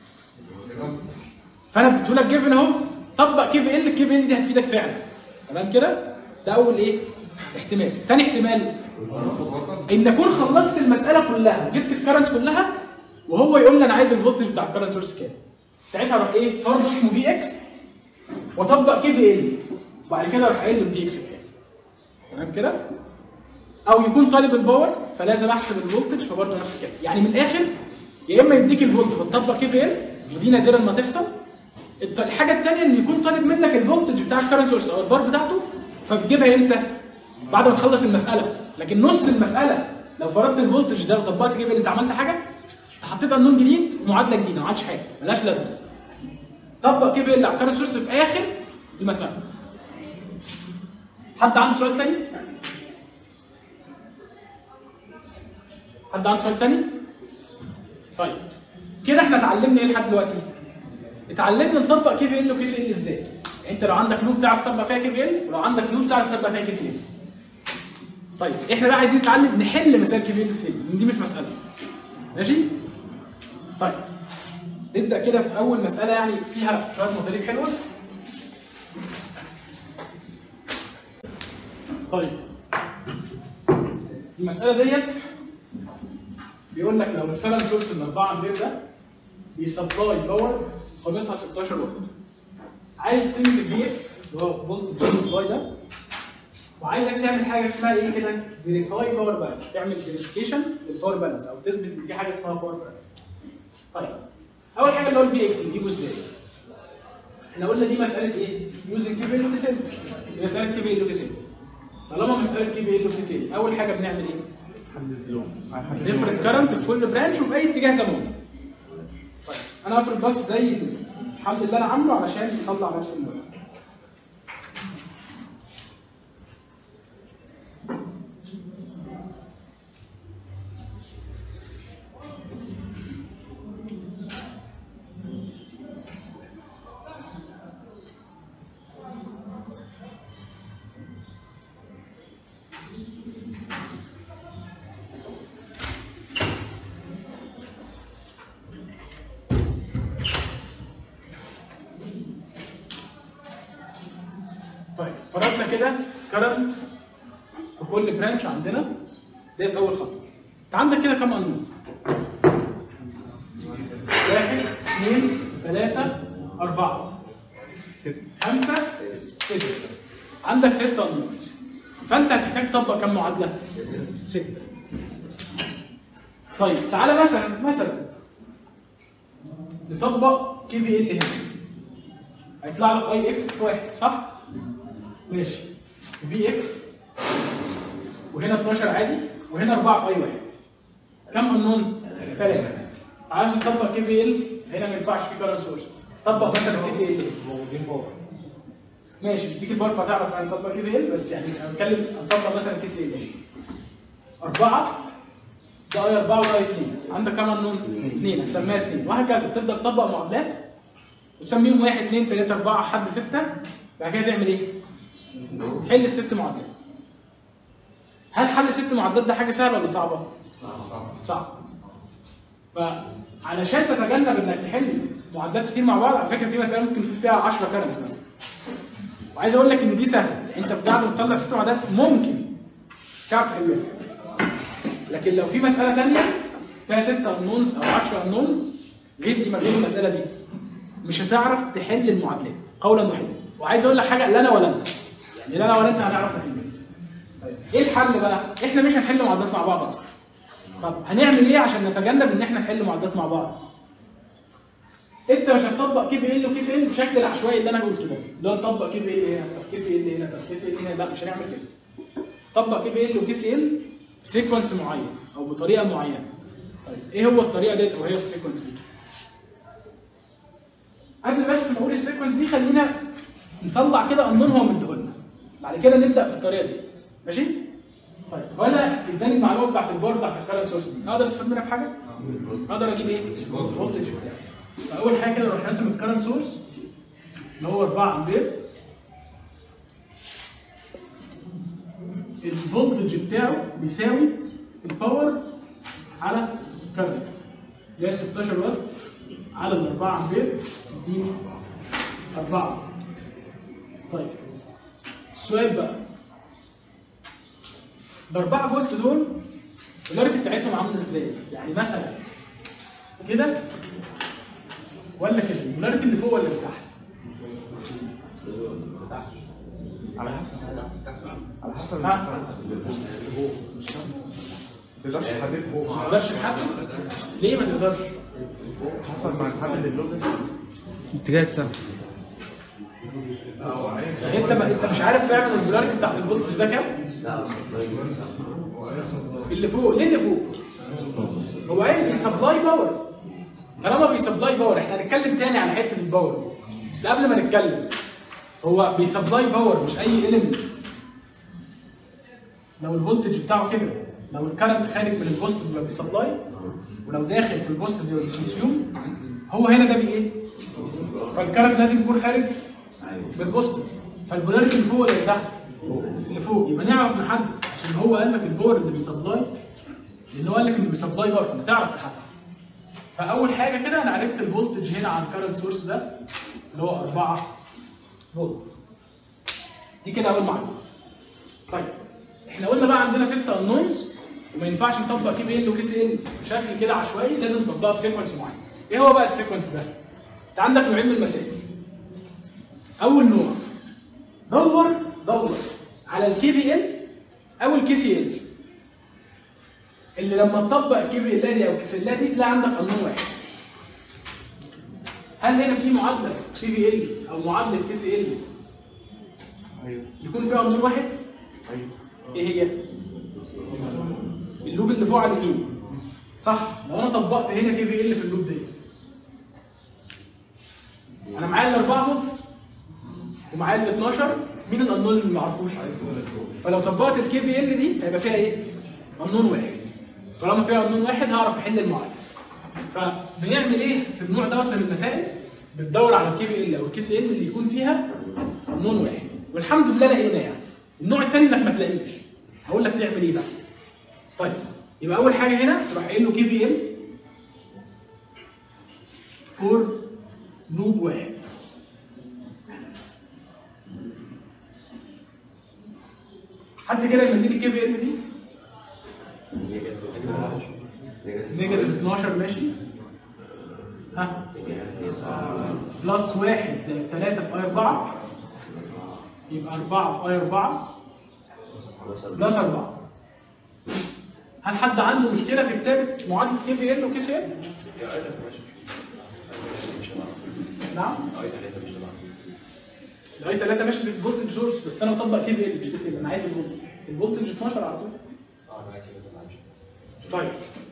فانا اديته لك جيفن اهو طبق كي في ال الكي في ال دي هتفيدك فعلا تمام كده؟ ده اول ايه؟ احتمال ثاني احتمال ان اكون خلصت المساله كلها جبت الكرنس كلها وهو يقول لي انا عايز الفولتج بتاع الكرنت سورس كام ساعتها اروح ايه فرض اسمه في اكس واطبق كي في ال وبعد كده اروح قايل له الفي اكس بكام تمام كده او يكون طالب الباور فلازم احسب الفولتج فبرضه نفس الكلام يعني من الاخر يا اما يديك الفولت فتطبق كي في ال ودي نادرا ما تحصل الت- الحاجه الثانيه ان يكون طالب منك الفولتج بتاع الكرنت سورس او البار بتاعته فبتجيبها امتى؟ بعد ما تخلص المساله لكن نص المساله لو فرضت الفولتج ده وطبقت كي في ال انت عملت حاجه انت حطيت قانون جديد ومعادله جديده ما عملتش حاجه ملهاش لازمه طبق كي في ال على الكرنت سورس في اخر المساله حد عنده سؤال تاني؟ حد عنده سؤال تاني؟ طيب كده احنا اتعلمنا ايه لحد دلوقتي؟ اتعلمنا نطبق كي في ال وكي سي ال ازاي؟ يعني انت لو عندك لوب تعرف تطبق فيها كي في ال ولو عندك لوب تعرف تطبق فيها كي سي ال. طيب احنا بقى عايزين نتعلم نحل مسائل كي في ال وكي سي ال لان دي مش مساله. ماشي؟ طيب نبدا كده في اول مساله يعني فيها شويه مطالب حلوه. طيب المساله ديت بيقول لك لو الفعل سورس ال 4 امبير ده بيسبلاي باور قيمتها 16 واط عايز قيمه البي اكس اللي هو فولت سبلاي ده وعايزك تعمل حاجه اسمها ايه كده فيريفاي باور بالانس تعمل فيريفيكيشن للباور بالانس او تثبت ان في حاجه اسمها باور بالانس طيب اول حاجه اللي هو البي اكس نجيبه ازاي احنا قلنا دي مساله ايه؟ يوزنج كي بي ال وكي سيل دي مساله كي بي ال وكي سيل طالما مساله كي بي ال وكي سيل اول حاجه بنعمل ايه؟ حدد اللون هنحدد نفرض اللون. كرنت في كل برانش وفي اي اتجاه زمني طيب انا هفرض بس زي الحل اللي انا عامله علشان يطلع نفس الموضوع طيب فرضنا كده كرنت في كل برانش عندنا ديت اول خطوه انت عندك كده كام قانون؟ واحد اثنين ثلاثة أربعة خمسة ستة عندك ستة قانون فأنت هتحتاج تطبق كام معادلة؟ ستة طيب تعالى مثلا مثلا نطبق كي في ال هنا هيطلع لك اي اكس في واحد صح؟ ماشي في اكس وهنا 12 عادي وهنا 4 في اي واحد كم قانون؟ ثلاثة عايز تطبق كي في ال هنا ما ينفعش في كارنت سورس طبق مثلا كي سي ال موجودين بره ماشي بتيجي البار فتعرف يعني تطبق كي في ال بس يعني انا بتكلم هنطبق مثلا كي سي ال أربعة ده اي 4 وده اي 2 عندك كام قانون؟ اثنين هتسميها اثنين وهكذا تفضل تطبق معادلات وتسميهم 1 2 3 4 لحد 6 بعد كده تعمل ايه؟ تحل الست معادلات هل حل ست معادلات ده حاجه سهله ولا صعبه؟ صعب فعلشان تتجنب انك تحل معادلات كتير مع بعض على فكره في مساله ممكن يكون فيها 10 كارنس مثلا وعايز اقول لك ان دي سهله انت بعد ما تطلع ست معادلات ممكن تعرف تحلها لكن لو في مساله ثانيه فيها 6 انونز او 10 انونز غير دي ما غير المساله دي مش هتعرف تحل المعادلات قولا واحدا وعايز اقول لك حاجه لا انا ولا انت يعني لا انا ولا انت هنعرف نحلها طيب ايه الحل بقى؟ احنا مش هنحل معادلات مع بعض اصلا طب هنعمل ايه عشان نتجنب ان احنا نحل معادلات مع بعض؟ انت مش هتطبق كي في ال وكي سي ال بشكل العشوائي اللي انا قلته ده اللي هو نطبق كي في ال هنا طب كي سي ال هنا طب كي سي ال هنا لا مش هنعمل كده طبق كي في ال وكي سي ال بسيكونس معين او بطريقه معينه طيب ايه هو الطريقه ديت او هي السيكونس دي؟ قبل بس ما اقول السيكونس دي خلينا نطلع كده قانون هو مديهولنا بعد كده نبدا في الطريقه دي ماشي؟ طيب وانا اداني المعلومه بتاعت البار بتاعت الكارنت سورس دي اقدر استفاد منها في حاجه؟ اقدر اجيب ايه؟ الفولتج بتاعي فاول حاجه كده اروح راسم الكارنت سورس اللي هو 4 امبير الفولتج بتاعه بيساوي الباور على الكارنت اللي هي 16 واط على ال 4 امبير يديني 4 طيب السؤال بقى ال 4 فولت دول البولاريتي بتاعتهم عامله ازاي؟ يعني مثلا كده ولا كده؟ البولاريتي اللي فوق ولا اللي تحت؟ على حسب على حسب ها؟ مش شرط. ما تقدرش تحدد فوق ما تقدرش تحدد؟ ليه ما تقدرش؟ حسب ما نحدد اللون اتجاه السهم يعني انت ما انت مش عارف فعلا البولاريتي بتاعت الفولتج ده كام؟ لا بس اللي فوق ليه اللي فوق؟ هو قال بيسبلاي باور طالما بيسبلاي باور احنا هنتكلم تاني عن حته الباور بس قبل ما نتكلم هو بيسبلاي باور مش اي اليمنت لو الفولتج بتاعه كده لو الكرنت خارج من البوزيتيف يبقى بيسبلاي ولو داخل في البوزيتيف يبقى بيكونسيوم هو هنا ده بايه؟ فالكرنت لازم يكون خارج بالبوزيتيف فالبولاريتي اللي فوق ولا اللي تحت؟ اللي فوق يبقى نعرف نحدد عشان هو قال لك الباور اللي بيسبلاي اللي هو قال لك انه بيسبلاي باور فانت تعرف تحدد فاول حاجه كده انا عرفت الفولتج هنا على الكرنت سورس ده اللي هو 4 فولت دي كده اول معلومه طيب احنا قلنا بقى عندنا ستة انونز وما ينفعش نطبق كي بي ال وكي سي ال بشكل كده عشوائي لازم نطبقها بسيكونس معين ايه هو بقى السيكونس ده؟ انت عندك نوعين من المسائل اول نوع دور دور على الكي في ال او الكي سي ال اللي لما تطبق الكي في ال دي او الكي سي ال دي تلاقي عندك قانون واحد هل هنا في معادله سي في ال او معادله كي سي ال ايوه يكون فيها نور واحد ايوه ايه هي؟ اللوب اللي فوق على اليمين صح لو انا طبقت هنا كي في ال في اللوب ديت انا معايا الاربعه فوق ومعايا ال 12 مين الانون اللي ما اعرفوش فلو طبقت الكي في ال دي هيبقى فيها ايه؟ انون واحد طالما فيها انون واحد هعرف احل المعادله فبنعمل ايه في النوع دوت من المسائل بتدور على الكي في ال او الكي سي ال اللي يكون فيها انون واحد والحمد لله لقينا يعني النوع الثاني انك ما تلاقيش هقول لك تعمل ايه بقى طيب يبقى اول حاجه هنا تروح قايل له كي في ال فور لوب واحد حد كده يمديني الكي في ال دي نيجاتيف 12 ماشي ها بلس واحد زائد 3 في اي 4 يبقى 4 في اي 4 بلس 4 هل حد عنده مشكله في كتابه معادله كي في ال وكي سي ال؟ نعم الاي 3 ماشي في الفولتج سورس بس انا بطبق كي في ال مش كي سي ال انا عايز الفولتج الفولتج 12 على طول طيب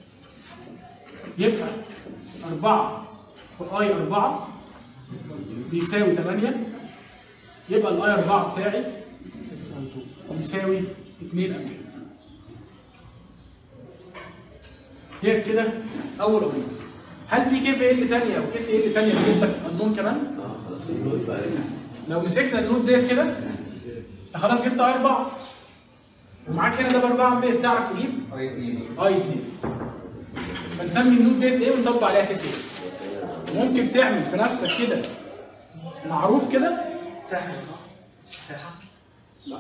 يبقى 4 في اي 4 بيساوي 8 يبقى الاي 4 بتاعي بيساوي 2 امبير هي كده اول امر هل في كي في ال ثانيه او كي سي ال ثانيه بيجيب لك النون كمان؟ اه خلاص النود بقى لو مسكنا النود ديت كده انت خلاص جبت اي 4 ومعاك هنا ده ب 4 امبير تعرف تجيب اي 2 اي 2 فنسمي النود ديت ايه ونطبق عليها كيس ايه ممكن تعمل في نفسك كده معروف كده ساحه ساحه لا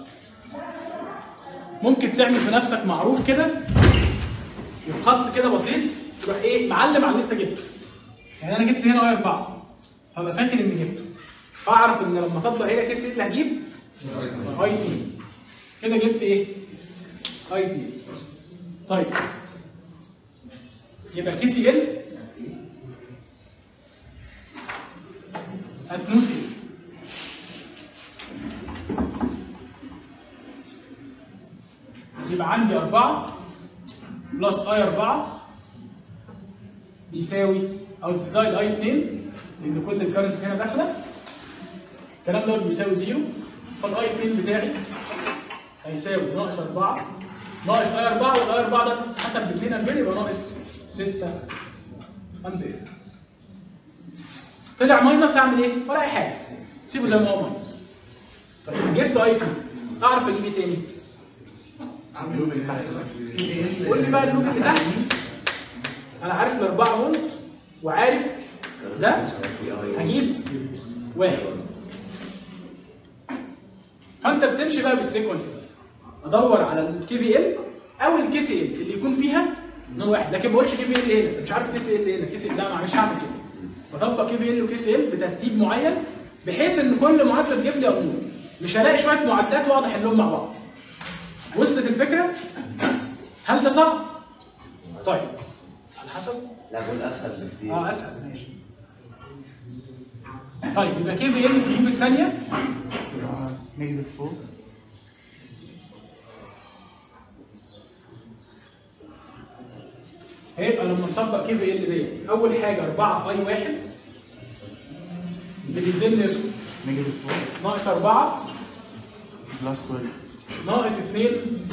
ممكن تعمل في نفسك معروف كده بخط كده بسيط تروح ايه معلم على اللي انت جبته يعني انا جبت هنا اي 4 فابقى فاكر اني جبته فاعرف ان لما اطبق هنا كيس اللي هجيب اي 2 كده جبت ايه؟ اي 2 طيب يبقى كي سي ال هتنوت ايه؟ يبقى عندي 4 بلس اي 4 بيساوي او زائد اي 2 لان كل الكرنس هنا داخله الكلام ده بيساوي 0 فالاي 2 بتاعي هيساوي ناقص 4 ناقص اي 4 والاي 4 ده حسب ب 2 امبير يبقى ناقص 6 امبير طلع ماينس هعمل ايه؟ ولا اي حاجه سيبه زي ما هو ماينس طيب جبت اي 2 اعرف اجيب ايه تاني؟ اللوب اللي تحت قول لي بقى اللوب اللي تحت انا عارف الاربعه فولت وعارف ده هجيب واحد فانت بتمشي بقى بالسيكونس ده ادور على الكي في ال او الكي سي ال اللي يكون فيها نوع واحد لكن ما بقولش كي في ال هنا انت مش عارف كي سي ال هنا كي سي ال لا مش هعمل كده بطبق كي في ال وكي سي ال بترتيب معين بحيث ان كل معادله تجيب لي امور مش هلاقي شويه معادلات واقعد احلهم مع بعض وصلت الفكره هل ده صعب طيب على حسب لا بقول اسهل بكتير اه اسهل ماشي طيب يبقى كي في ال في اللوب الثانيه نيجاتيف 4 هيبقى لما نطبق كي في ال ديت اول حاجه 4 في اي واحد اللي بينزل لي اسود نيجاتيف 4 ناقص 4 بلس 12 ناقص 2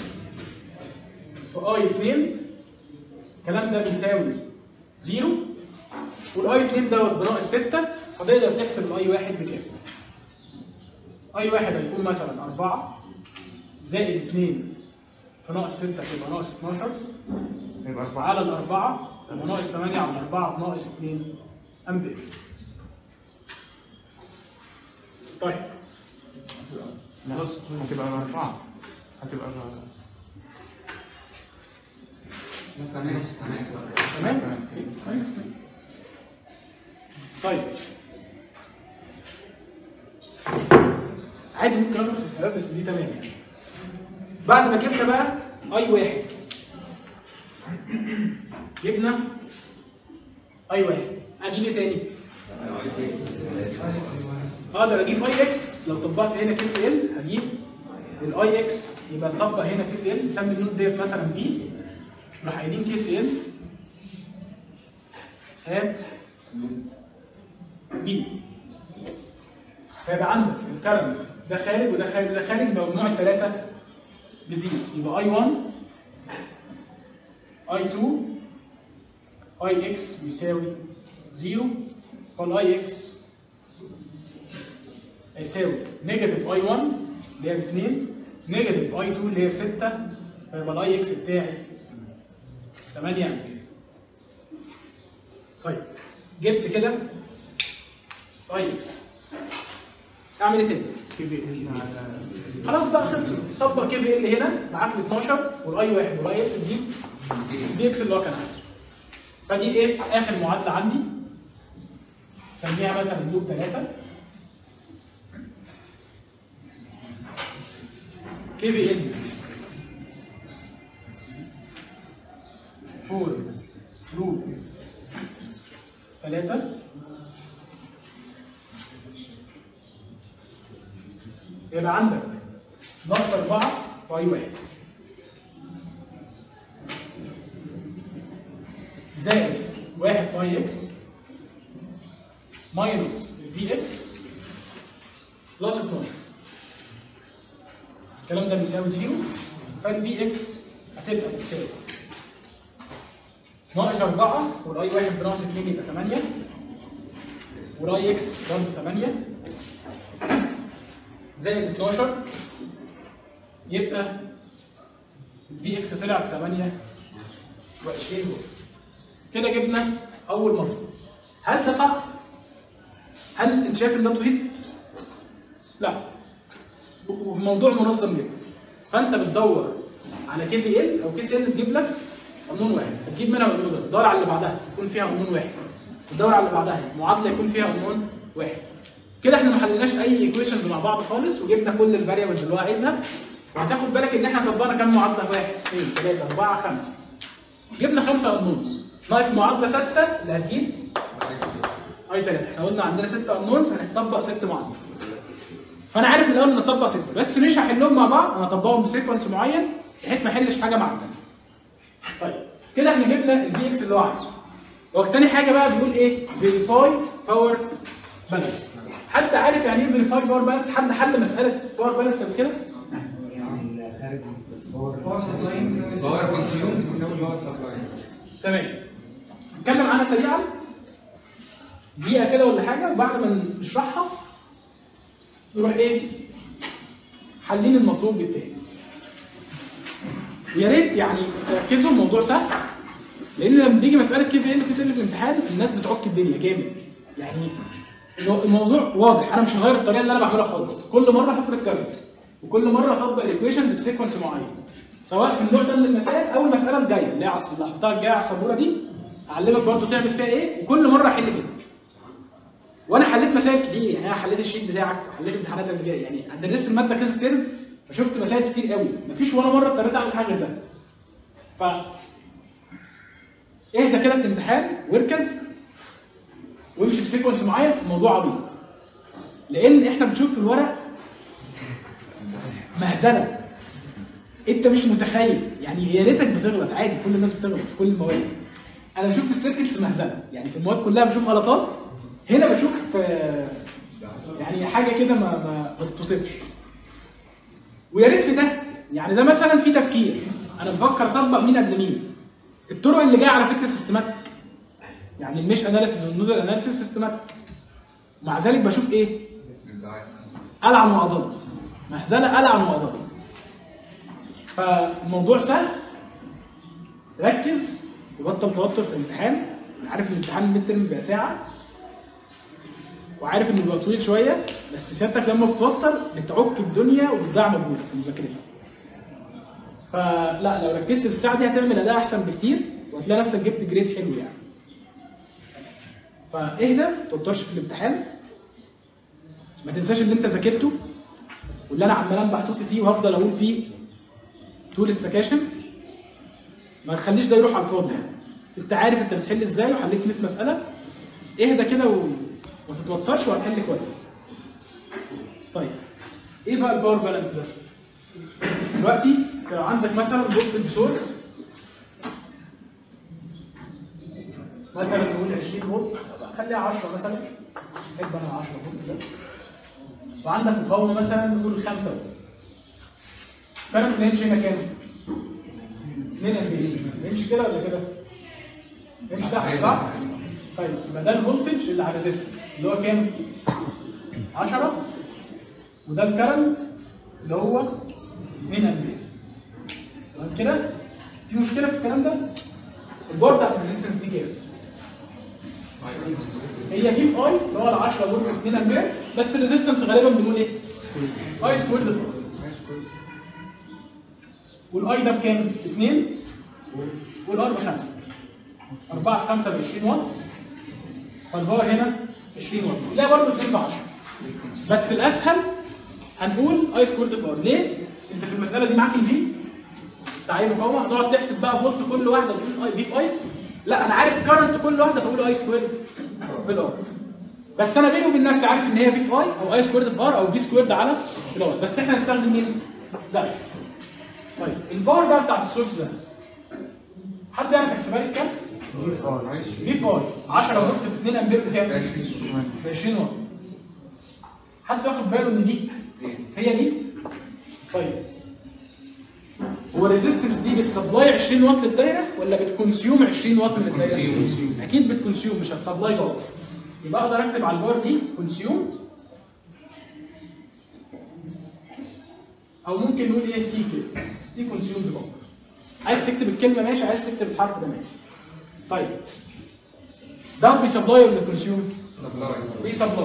في اي 2 الكلام ده بيساوي 0 والاي 2 دوت بناقص 6 فتقدر تحسب الاي 1 بكام؟ اي 1 هيكون مثلا 4 زائد 2 في ناقص 6 تبقى ناقص 12 يبقى 4 على الأربعة يبقى ناقص 8 على الأربعة بناقص 2 أمبير. طيب لا هتبقى 4 هتبقى تمام تمام تمام؟ كويس تمام. طيب عادي ممكن أدرس في الحسابات بس دي تمام يعني. بعد ما جبنا بقى أي واحد جبنا أي واحد أجيب إيه تاني؟ اقدر اجيب اي اكس لو طبقت هنا كي سي ال هجيب الاي اكس يبقى نطبق هنا كي سي ال نسمي النود ديت مثلا بي نروح قايلين كي سي ال هات بي فيبقى عندك الكرنت ده خارج وده خارج وده خارج يبقى مجموع الثلاثه بزيرو يبقى اي 1 اي 2 اي اكس بيساوي زيرو فالاي اكس هيساوي نيجاتيف اي 1 اللي هي ب 2 نيجاتيف اي 2 اللي هي ب 6 فيبقى الاي اكس بتاعي 8 امبير طيب جبت كده اي اكس اعمل ايه تاني؟ كي بي ال على خلاص بقى خلصوا طبق كي في ال هنا معاك ال 12 والاي 1 والاي اكس تجيب دي اكس اللي هو كان عايزه فدي ايه اخر معادله عندي سميها مثلا لوب 3 كي في ال فور لوب 3 يبقى عندك ناقص 4 في اي 1 زائد 1 في اي اكس ماينس في اكس بلس 12 الكلام ده بيساوي زيرو فالفي اكس هتبقى بتساوي ناقص 4 والاي 1 بناقص 2 يبقى 8 والاي اكس برضه 8 زائد 12 يبقى في اكس طلع ب 28 فولت كده جبنا اول مطلوب هل ده صح؟ هل انت شايف ان ده طويل؟ لا الموضوع منظم جدا فانت بتدور على كي في ال او كي سي ال تجيب لك قانون واحد هتجيب منها قانون ده تدور على اللي بعدها يكون فيها قانون واحد تدور على اللي بعدها معادله يكون فيها قانون واحد كده احنا ما حليناش اي ايكويشنز مع بعض خالص وجبنا كل الفاريبلز اللي هو عايزها وهتاخد بالك ان احنا طبقنا كام معادله واحد اثنين ثلاثه اربعه خمسه جبنا خمسه انونز ناقص معادله سادسه اللي هتجيب اي 3 احنا قلنا عندنا ستة انونز هنطبق ست معادلات فانا عارف من الاول ان اطبق سته بس مش هحلهم مع بعض انا هطبقهم بسيكونس معين بحيث ما احلش حاجه مع الثانيه طيب كده احنا جبنا البي اكس اللي هو عايزه هو تاني حاجه بقى بيقول ايه فيريفاي باور بالانس حد عارف يعني ايه فيريفاي باور بالانس حد حل مساله باور بالانس قبل كده باور كونسيوم بيساوي باور سبلاي تمام نتكلم عنها سريعا دقيقه كده ولا حاجه وبعد ما نشرحها نروح ايه حلين المطلوب بالتاني ويا ريت يعني تركزوا الموضوع سهل لان لما بيجي مساله كيف ايه في سن في الامتحان الناس بتعك الدنيا جامد يعني المو- الموضوع واضح انا مش هغير الطريقه اللي انا بعملها خالص كل مره هفرض كارت وكل مره هطبق الايكويشنز بسيكونس معين سواء في النوع ده من المسائل او المساله الجايه اللي هي على اللي هحطها الجايه على السبوره دي اعلمك برضو تعمل فيها ايه وكل مره احل كده وانا حليت مسائل كتير يعني انا حليت الشيت بتاعك وحليت امتحانات قبل كده يعني درست الماده كذا ترم فشفت مسائل كتير قوي مفيش ولا مره اضطريت اعمل حاجه غير ده ف اهدى كده في الامتحان واركز وامشي بسيكونس معين الموضوع عبيط لان احنا بنشوف في الورق مهزله انت مش متخيل يعني يا ريتك بتغلط عادي كل الناس بتغلط في كل المواد انا بشوف في السيركتس مهزله يعني في المواد كلها بشوف غلطات هنا بشوف آه، يعني حاجه كده ما ما, ما تتوصفش ويا ريت في ده يعني ده مثلا في تفكير انا بفكر اطبق مين قبل مين الطرق اللي جايه على فكره سيستماتيك يعني المش اناليسيس والنودل اناليسيس سيستماتيك مع ذلك بشوف ايه العن واضل مهزله العن واضل فالموضوع سهل ركز وبطل توتر في الامتحان أنا عارف ان الامتحان الميد ترم بيبقى ساعه وعارف انه بيبقى طويل شويه بس سيادتك لما بتوتر بتعك الدنيا وبتضيع مجهودك في مذاكرتها فلا لو ركزت في الساعه دي هتعمل اداء احسن بكتير وهتلاقي نفسك جبت جريد حلو يعني فاهدى ما توترش في الامتحان ما تنساش اللي انت ذاكرته واللي انا عمال انبح صوتي فيه وهفضل اقول فيه طول السكاشن ما تخليش ده يروح على الفاضي يعني. انت عارف انت بتحل ازاي وحليت 100 مساله اهدى كده و... ما تتوترش وهتحل كويس طيب ايه بقى الباور بالانس ده دلوقتي لو عندك مثلا فولتج سورس مثلا نقول 20 فولت خليها 10 مثلا احب انا 10 فولت ده وعندك مقاومه مثلا نقول 5 فولت كارنت هيمشي هنا كام؟ 2 امبير يمشي كده ولا كده؟ يمشي تحت صح؟ طيب يبقى ده الفولتج اللي على الريزستنس اللي هو كام؟ 10 وده الكرنت اللي هو 2 امبير تمام كده؟ في مشكله في الكلام ده؟ الباور بتاعت الريزستنس دي كام؟ هي في في اي اللي هو ال 10 فولت في 2 امبير بس الريزستنس غالبا بنقول ايه؟ اي سكويرد في والاي ده بكام؟ 2 والار بخمسه 4 في 5 ب 20 واط فالباور هنا 20 واط لا برضه 2 في 10 بس الاسهل هنقول اي سكويرد في ار ليه؟ انت في المساله دي معاك الفي تعالى مقاومه هتقعد تحسب بقى فولت كل واحده تقول اي في في اي لا انا عارف كارنت كل واحده فاقول اي سكويرد في الار بس انا بيني وبين نفسي عارف ان هي في في اي او اي سكويرد في ار او في سكويرد على الار بس احنا هنستخدم مين؟ ده طيب الباور بقى بتاعت السورس ده حد يعرف يحسبها لي كام؟ في في اي 10 فولت في 2 امبير بكام؟ ب 20 واط حد واخد باله ان دي هي دي؟ طيب هو الريزيستنس دي بتسبلاي 20 واط للدايره ولا بتكونسيوم 20 واط من الدايره؟ اكيد بتكونسيوم مش هتسبلاي باور يبقى اقدر اكتب على الباور دي كونسيوم او ممكن نقول ايه سي كده دي كونسيوم باور عايز تكتب الكلمه ماشي عايز تكتب الحرف ده ماشي طيب ده بيسبلاي ولا كونسيوم؟ بيسبلاي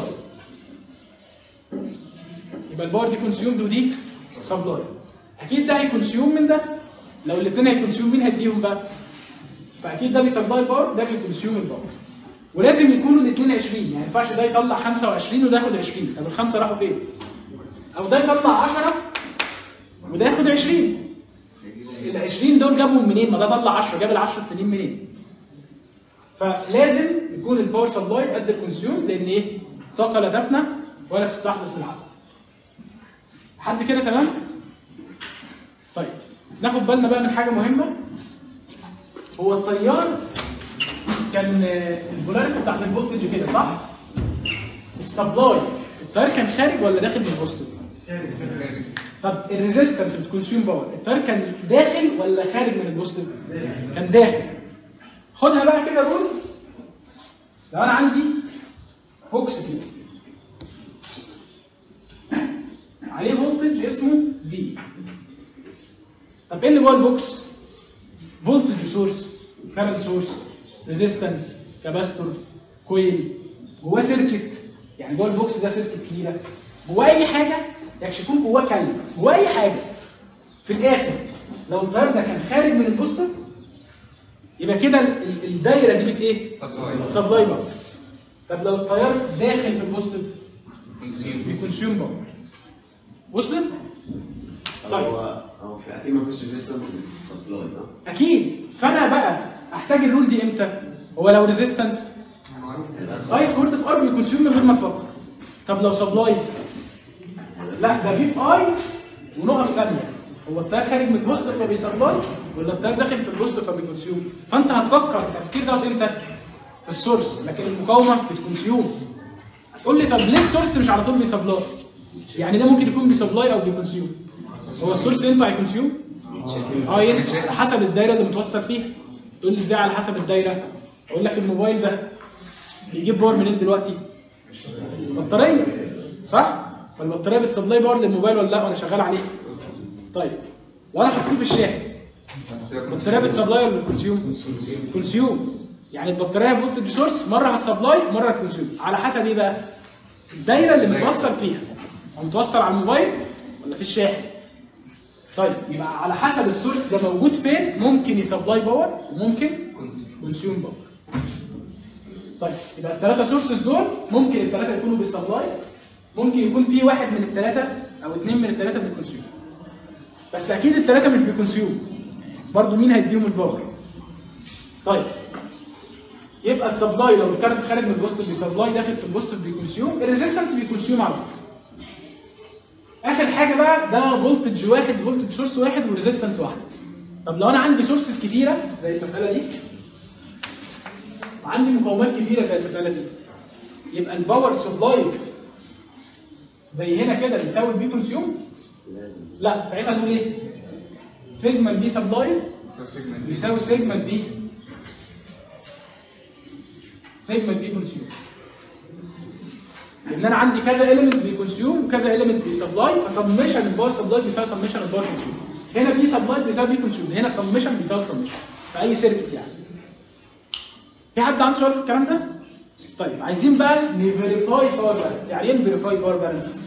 يبقى الباور دي كونسيومد ودي سبلاي اكيد ده هيكونسيوم من ده لو الاثنين هيكونسيوم مين هيديهم بقى؟ فاكيد ده بيسبلاي باور ده بيكونسيوم الباور ولازم يكونوا الاثنين 20 يعني ما ينفعش ده يطلع 25 وده ياخد 20 طب الخمسه راحوا فين؟ او ده يطلع 10 وده ياخد 20 ال 20 دول جابهم منين؟ ما ده طلع 10 جاب ال 10 التانيين منين؟ فلازم يكون الباور سبلاي قد الكونسيوم لان ايه؟ طاقه لا تفنى ولا تستحدث بالعدد. لحد كده تمام؟ طيب ناخد بالنا بقى من حاجه مهمه هو التيار كان آه، البولاريتي بتاعت الفولتج كده صح؟ السبلاي التيار كان خارج ولا داخل من البوستيف؟ طب الريزيستنس بتكونسيوم باور التيار كان داخل ولا خارج من البوستيف؟ كان داخل خدها بقى كده رول لو انا عندي بوكس كده عليه فولتج اسمه في طب ايه اللي جوه البوكس؟ فولتج سورس كارنت سورس ريزيستنس كاباستور كويل جواه سيركت يعني جوه البوكس ده سيركت كبيره جواه اي حاجه يكش يكون جواه كلمه جواه اي حاجه في الاخر لو التيار ده كان خارج من البوستر يبقى كده ال- ال- الدايره دي بت ايه؟ سبلاي باور طب لو التيار داخل في البوستر بيكونسيوم باور وصلت؟ طيب هو هو في اكيد ما فيش ريزيستنس سبلاي صح؟ اكيد فانا بقى احتاج الرول دي امتى؟ هو لو ريزيستنس اي سكويرد في ار بيكونسيوم من غير ما تفكر طب لو سبلاي لا ده في في اي ونقف ثانيه هو التيار خارج من البوست فبيسبلاي ولا التيار داخل في البوست فبيكونسيوم فانت هتفكر التفكير ده امتى؟ في السورس لكن المقاومه بتكونسيوم تقول لي طب ليه السورس مش على طول بيسبلاي؟ يعني ده ممكن يكون بيسبلاي او بيكونسيوم هو السورس ينفع يكونسيوم؟ اه ينفع على حسب الدايره اللي متوصل فيها تقول لي ازاي على حسب الدايره؟ اقول لك الموبايل ده بيجيب باور منين دلوقتي؟ بطاريه صح؟ فالبطاريه بتسبلاي باور للموبايل ولا لا وانا شغال عليه؟ طيب لو انا حطيته في الشاحن البطاريه بتسبلاي ولا بتكونسيوم؟ كونسيوم يعني البطاريه فولتج سورس مره هتسبلاي ومره هتكونسيوم على حسب ايه بقى؟ الدايره اللي متوصل فيها هو متوصل على الموبايل ولا في الشاحن؟ طيب يبقى على حسب السورس ده موجود فين ممكن يسبلاي باور وممكن كونسيوم باور طيب يبقى الثلاثه سورسز دول ممكن الثلاثه يكونوا بيسبلاي ممكن يكون في واحد من الثلاثه او اثنين من الثلاثه بيكونسيوم بس اكيد الثلاثه مش بيكونسيوم برضه مين هيديهم الباور طيب يبقى السبلاي لو الكارنت خارج من البوستيف بيسبلاي داخل في البوستيف بيكونسيوم الريزيستنس بيكونسيوم على طول اخر حاجه بقى ده فولتج واحد فولتج سورس واحد وريزيستنس واحد طب لو انا عندي سورسز كتيره زي المساله دي وعندي مقاومات كتيره زي المساله دي يبقى الباور سبلايد زي هنا كده بيساوي البي كونسيوم لا ساعتها نقول ايه سيجما البي سبلايد بيساوي سيجما البي سيجما البي كونسيوم لان انا عندي كذا اليمنت بيكونسيوم وكذا اليمنت بيسبلاي فسمشن الباور سبلاي بيساوي سمشن الباور كونسيوم هنا بي سبلاي بيساوي بي كونسيوم هنا سمشن بيساوي سمشن في اي سيركت يعني في حد عنده سؤال في الكلام ده؟ طيب عايزين بقى نفيريفاي باور بالانس يعني ايه نفيريفاي باور بالانس؟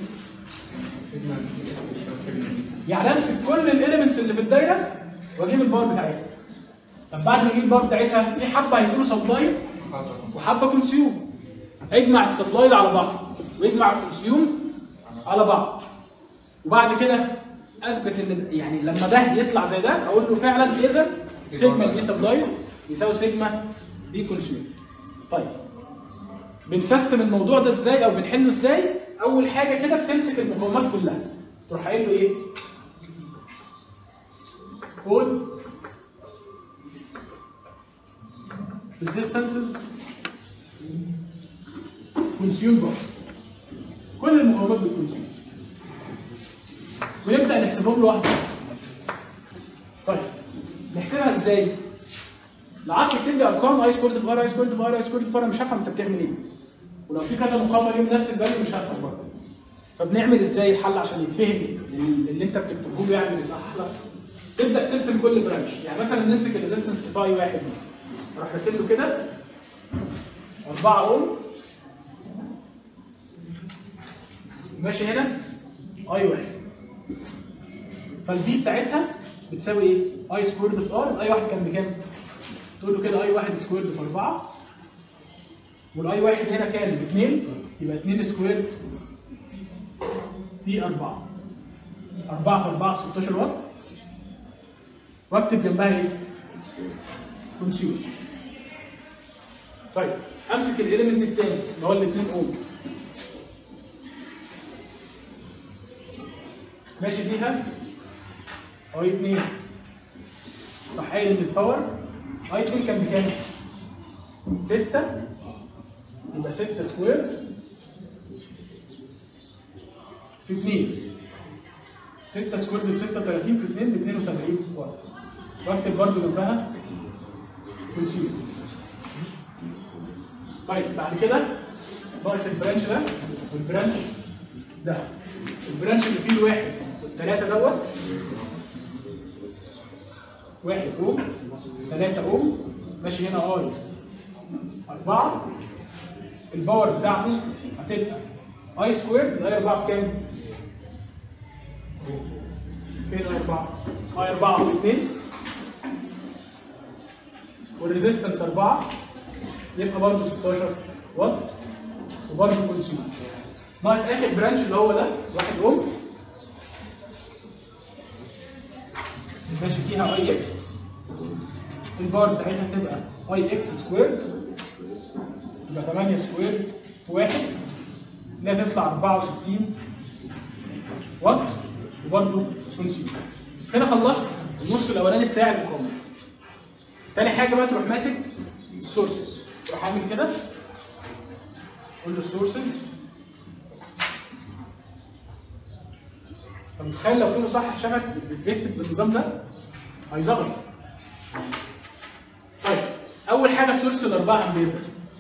يعني امسك كل الاليمنتس اللي في الدايره واجيب الباور بتاعتها طب بعد ما اجيب الباور بتاعتها في حبه هيكونوا سبلاي وحبه كونسيوم اجمع السبلاي على بعض واجمع الكونسيوم على بعض وبعد كده اثبت ان يعني لما ده يطلع زي ده اقول له فعلا اذا سيجما بي سبلاي يساوي سيجما بي كونسيوم طيب بنسيستم الموضوع ده ازاي او بنحله ازاي اول حاجه كده بتمسك المقاومات كلها تروح قايل له ايه all resistances consume power كل المقاومات بتكونسيوم ونبدا نحسبهم له واحده طيب نحسبها ازاي؟ لو قعدت تكتب لي ارقام اي سكويرد في ار اي سكويرد في ار اي سكويرد في ار مش هفهم انت بتعمل ايه ولو في كذا مقاومه ليهم نفس الفاليو مش هفهم برضه فبنعمل ازاي الحل عشان يتفهم اللي انت بتكتبه له يعني يصحح لك تبدا ترسم كل برانش يعني مثلا نمسك الريزستنس في اي واحد دي اروح راسم له كده 4 اوم ماشي هنا اي واحد فالفي بتاعتها بتساوي ايه؟ اي سكويرد في ار الاي واحد كان بكام؟ تقول له كده اي واحد سكويرد في 4 والاي واحد هنا كان ب 2 يبقى 2 سكويرد في 4 4 في 4 ب 16 واط واكتب جنبها ايه؟ كونسيوم طيب امسك الاليمنت الثاني اللي هو ال 2 اوم ماشي فيها اي 2 راح قايل ان الباور اي 2 كان بكام؟ 6 يبقى 6 سكوير في 2 6 سكوير ب 36 في 2 ب 72 واط واكتب برضه جنبها كونسيوم طيب بعد كده ناقص البرانش ده والبرانش ده البرانش اللي فيه الواحد والثلاثه دوت واحد اوم ثلاثة اوم ماشي هنا اي أربعة الباور بتاعته هتبقى اي سكوير الاي 4 بكام؟ فين اي 4؟ اي 4 في 2 والريزيستنس 4 يبقى برضه 16 واط وبرضه كونسيوم ناقص اخر برانش اللي هو ده 1 اوم ماشي فيها اي اكس الباور بتاعتها هتبقى اي اكس سكوير يبقى 8 سكوير في 1 اللي هتطلع 64 واط وبرضه كونسيوم كده خلصت النص الاولاني بتاع المقاومه تاني حاجه بقى تروح ماسك السورسز تروح عامل كده قول له السورسز طب متخيل لو في مصحح شافك بتكتب بالنظام ده هيزغلط طيب اول حاجه السورس الاربعه امبير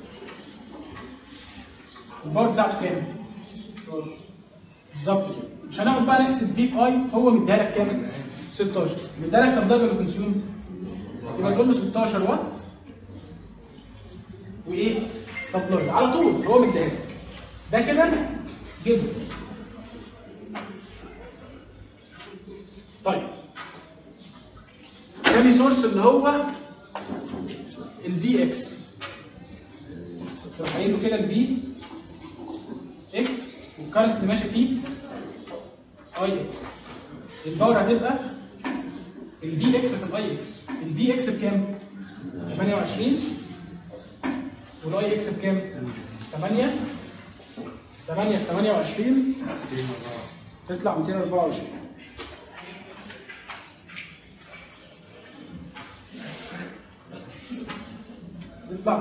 الباور بتاعته كام؟ 16 بالظبط كده مش هنقعد بقى نحسب بي في اي هو مديها لك كام؟ 16 مديها لك سبلاي ولا كونسيوم؟ يبقى تقول له 16 واط وايه؟ سبلاي على طول هو مديها لك ده كده جدا طيب تاني سورس اللي هو الفي اكس تروح قايل له كده الفي اكس والكارنت اللي ماشي فيه اي اكس الباور هتبقى الفي اكس في الاي اكس الفي اكس بكام؟ 28 والاي اكس بكام؟ 8 8 في 28 تطلع 224 تطلع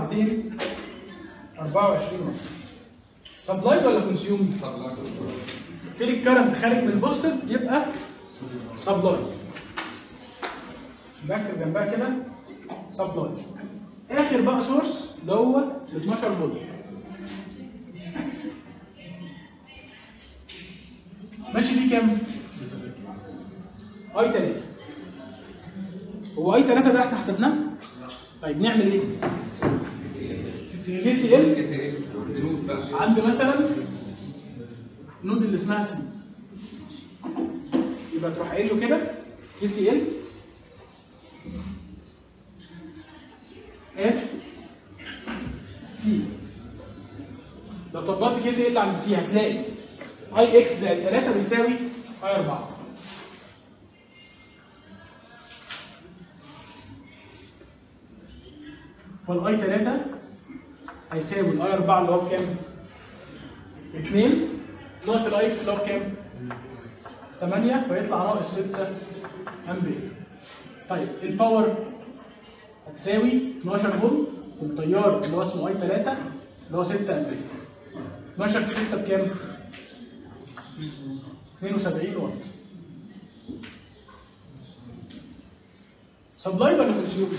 224 واط سبلاي ولا كونسيوم؟ قلت لي الكرنت خارج من البوستيف يبقى سبلاي بكتب جنبها كده سبلاي اخر بقى سورس اللي هو ال 12 فولت ماشي فيه كام؟ اي 3 هو اي 3 ده احنا حسبناه؟ طيب نعمل ايه؟ كي سي ال دنود بقى عندي مثلا نود اللي اسمها سي يبقى تروح قايل له كده كي سي ال ات سي لو طبقت كي سي ال عند سي هتلاقي اي اكس زائد 3 بيساوي اي 4 فالاي 3 هيساوي الاي 4 اللي هو بكام؟ 2 ناقص الاي اكس اللي هو بكام؟ 8 فيطلع ناقص 6 امبير. طيب الباور هتساوي 12 فولت والتيار اللي هو اسمه اي 3 اللي هو 6 امبير. 12 في 6 بكام؟ 72 واط. سبلاي ولا كونسيوم؟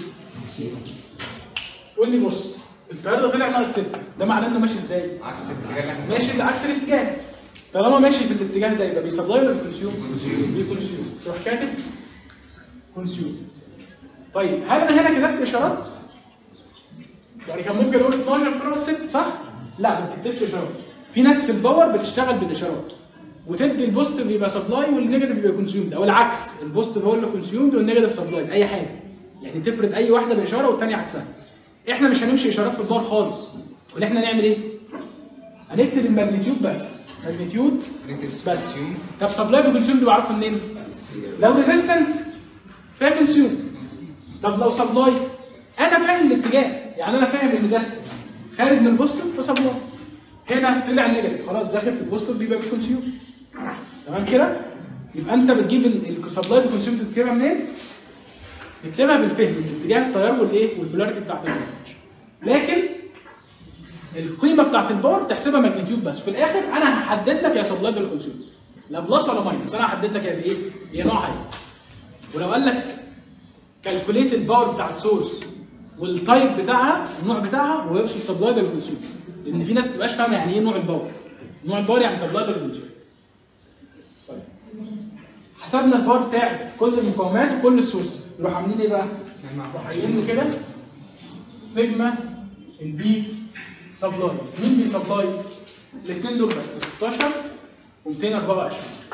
قول لي بص التيار ده طلع ناقص 6 ده معناه انه ماشي ازاي؟ عكس الاتجاه اللي ماشي لعكس الاتجاه طالما ماشي في الاتجاه ده يبقى بيسبلاي ولا بيكونسيوم؟ بيكونسيوم تروح كاتب كونسيوم طيب هل انا هنا كتبت اشارات؟ يعني كان ممكن اقول 12 في ناقص 6 صح؟ لا ما بتكتبش اشارات في ناس في الباور بتشتغل بالاشارات وتدي البوزيتيف يبقى سبلاي والنيجاتيف يبقى كونسيومد او العكس البوزيتيف هو اللي كونسيومد والنيجاتيف سبلاي اي حاجه يعني تفرض اي واحده باشاره والثانيه عكسها احنا مش هنمشي اشارات في الباور خالص ولا احنا نعمل ايه؟ هنكتب الماجنتيود بس ماجنتيود بس طب سبلاي بكونسيوم بعرفه منين؟ لو ريزيستنس فيها كونسيوم طب لو سبلاي انا فاهم الاتجاه يعني انا فاهم ان ده خارج من البوستيف فسبلاي هنا طلع نيجاتيف خلاص داخل في البوستيف بيبقى بكونسيوم تمام كده؟ يبقى انت بتجيب السبلاي بكونسيوم تكتبها منين؟ تكتبها بالفهم من اتجاه التيار والايه؟ والبولاريتي بتاعت الفولتج لكن القيمه بتاعت الباور تحسبها ماجنتيود بس في الاخر انا هحدد لك يا سبلاي ولا كونسيوم لا بلس ولا ماينس انا هحدد لك يا بايه؟ هي نوعها ايه ولو قال لك كالكوليت الباور بتاعت سورس والتايب بتاعها النوع بتاعها وهو يقصد سبلاي ولا كونسيوم لان في ناس ما تبقاش فاهمه يعني ايه نوع الباور نوع الباور يعني سبلاي ولا كونسيوم طيب حسبنا الباور بتاعت كل المقاومات وكل السورسز نروح عاملين ايه بقى؟ نروح قايلين له كده سيجما البي سبلاي مين بي سبلاي؟ الاثنين دول بس 16 و224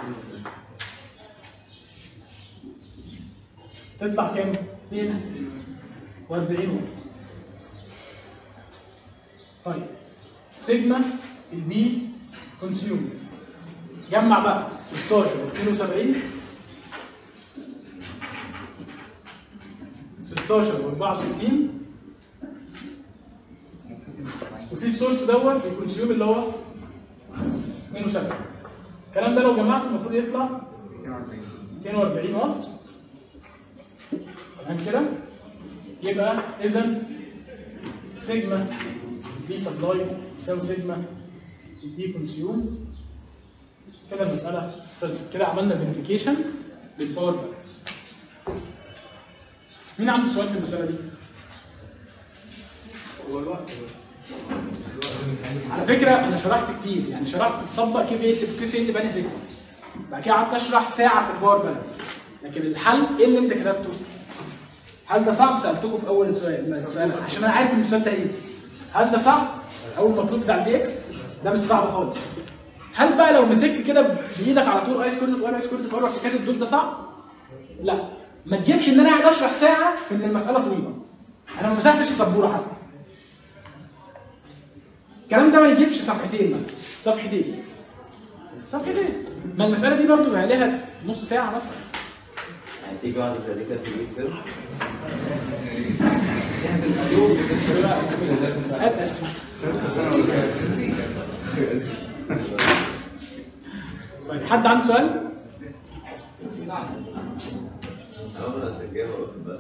تطلع كام؟ 240 واط طيب سيجما البي كونسيوم جمع بقى 16 و72 16 و64 وفي السورس دوت الكونسيوم اللي هو 72 الكلام ده لو جمعته المفروض يطلع 240 واط تمام كده يبقى اذا سيجما بي سبلاي يساوي سيجما بي كونسيوم كده المساله خلصت كده عملنا فيريفيكيشن للباور بالانس مين عنده سؤال في المساله دي؟ هو الوقت على فكره انا شرحت كتير يعني شرحت تطبق كيف ايه كيس ايه اللي بني سيكونس بعد كده قعدت اشرح ساعه في الباور بالانس لكن الحل ايه اللي انت كتبته؟ هل ده صعب؟ سالتكم في اول سؤال السؤال عشان انا عارف ان السؤال ده هيجي هل ده صعب؟ اول مطلوب بتاع الدي اكس ده مش صعب خالص هل بقى لو مسكت كده بايدك على طول ايس كورد فور ايس كورد فور رحت كاتب دول ده صعب؟ لا ما تجيبش ان انا قاعد اشرح ساعه في ان المساله طويله انا ما مسحتش السبوره حتى الكلام ده ما يجيبش صفحتين مثلا صفحتين صفحتين ما المساله دي برضه بقى لها نص ساعه مثلا هتيجي واحدة زي دي كده في الميد ترم اتقل سنة. طيب حد عنده سؤال؟ أنا عشان كده قلت بس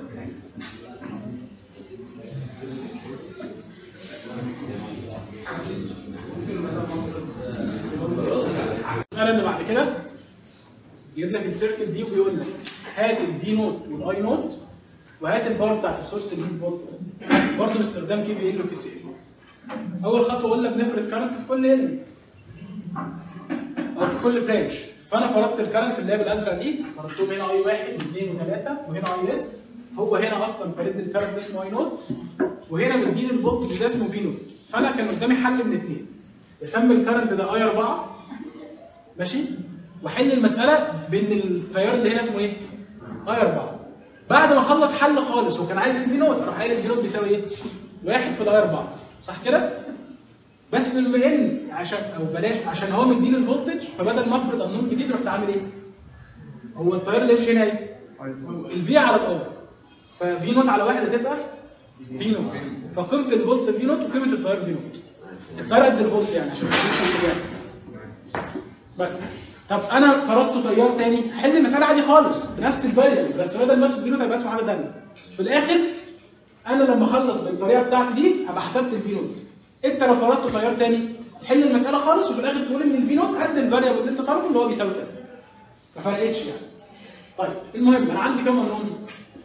المسألة اللي بعد كده يجيب لك السيركت دي وبيقول لك هات الفي نوت والاي نوت وهات الباور بتاعت السورس اللي فولت برضه باستخدام كي بي ال وكي سي ال اول خطوه اقول لك نفرض كارنت في كل اليمنت او في كل برانش فانا فرضت الكرنس اللي هي بالازرق دي فرضتهم هنا اي واحد واثنين وثلاثه وهنا اي اس هو هنا اصلا فرض الكرنت اسمه اي نوت وهنا مديني الفولت ده اسمه في نوت فانا كان قدامي حل من اثنين يسمي الكرنت ده اي 4 ماشي واحل المساله بان التيار اللي هنا اسمه ايه؟ اي 4 بعد ما اخلص حل خالص وكان عايز الفي نوت اروح قايل الفي نوت بيساوي ايه؟ واحد في الاي 4 صح كده؟ بس بما ان عشان او بلاش عشان هو مديني الفولتج فبدل ما افرض قانون جديد رحت عامل ايه؟ هو التيار اللي يمشي هنا ايه؟ الفي على الار ففي نوت على واحد هتبقى في نوت فقيمه الفولت في نوت وقيمه التيار في نوت التيار قد الفولت يعني عشان تقيس الاتجاه بس طب انا فرضت تيار تاني حل المساله عادي خالص بنفس الفاريبل بس بدل ما اسمه في نوت هيبقى اسمه حاجه ثانيه في الاخر انا لما اخلص بالطريقه بتاعتي دي هبقى حسبت الفي نوت انت لو فرضت تيار تاني تحل المساله خالص وفي الاخر تقول ان الفي نوت قد الفاريبل اللي انت طالبه اللي هو بيساوي كذا ما فرقتش يعني طيب المهم انا عندي كام قانون؟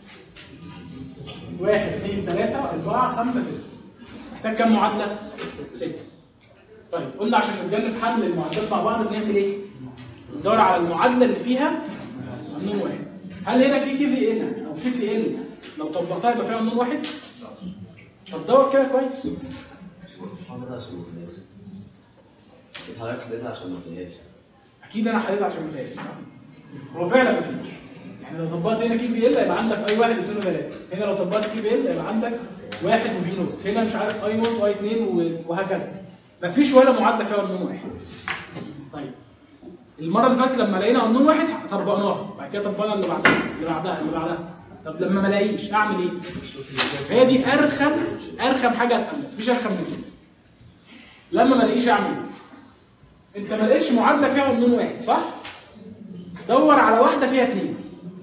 واحد اثنين ثلاثة أربعة خمسة ستة محتاج كام معادلة؟ ستة طيب قلنا عشان نتجنب حل المعادلات مع بعض بنعمل ايه؟ ندور على المعادلة اللي فيها قانون واحد هل هنا في كي في ان او كي سي ال لو طبقتها يبقى فيها قانون واحد؟ طب دور كده كويس حضرتك عشان ما فيهاش حضرتك حضرتك عشان ما فيهاش اكيد انا حليت عشان ما فيهاش هو فعلا ما فيش يعني لو طبقت هنا كي في ال يبقى عندك اي واحد واثنين وثلاثه هنا لو طبقت كي في ال يبقى عندك واحد وفي نوت هنا مش عارف اي نوت واي اثنين و- وهكذا ما فيش ولا معادله فيها قانون واحد طيب المره اللي فاتت لما لقينا قانون واحد طبقناه بعد كده طبقنا اللي بعدها اللي بعدها اللي بعدها طب لما ما الاقيش اعمل ايه؟ هي دي ارخم ارخم حاجه هتعمل مفيش ارخم من كده لما ما الاقيش اعمل ايه؟ انت ما لقيتش معادله فيها قانون واحد صح؟ دور على واحده فيها اثنين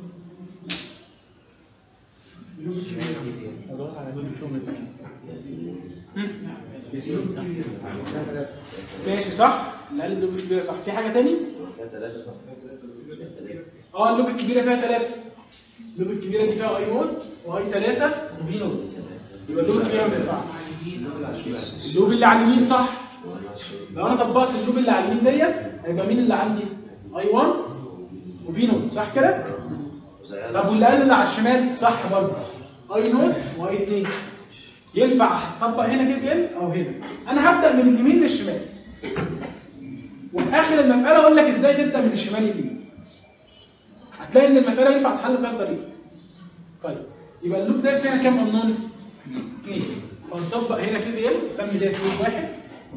ماشي صح؟ اللي قال اللوب الكبيره صح في حاجه تاني؟ فيها ثلاثة صح اه اللوب الكبيره فيها ثلاثه اللوب الكبيره دي فيها اي نوت واي ثلاثه وبي نوت يبقى اللوب الكبيره ما ينفعش اللوب اللي على اليمين صح لو انا طبقت اللوب اللي على اليمين ديت هيبقى مين اللي عندي؟ اي 1 وبي نوت صح كده؟ طب واللي قال اللي على الشمال صح برضه اي نوت واي 2 ينفع اطبق هنا كده ال او هنا انا هبدا من اليمين للشمال وفي اخر المساله اقول لك ازاي تبدا من الشمال لليمين هتلاقي ان المساله ينفع تحل بكذا طريقه طيب يبقى اللوب ده فيها كام قانون؟ اثنين فنطبق هنا كي بي ال نسمي ده لوب واحد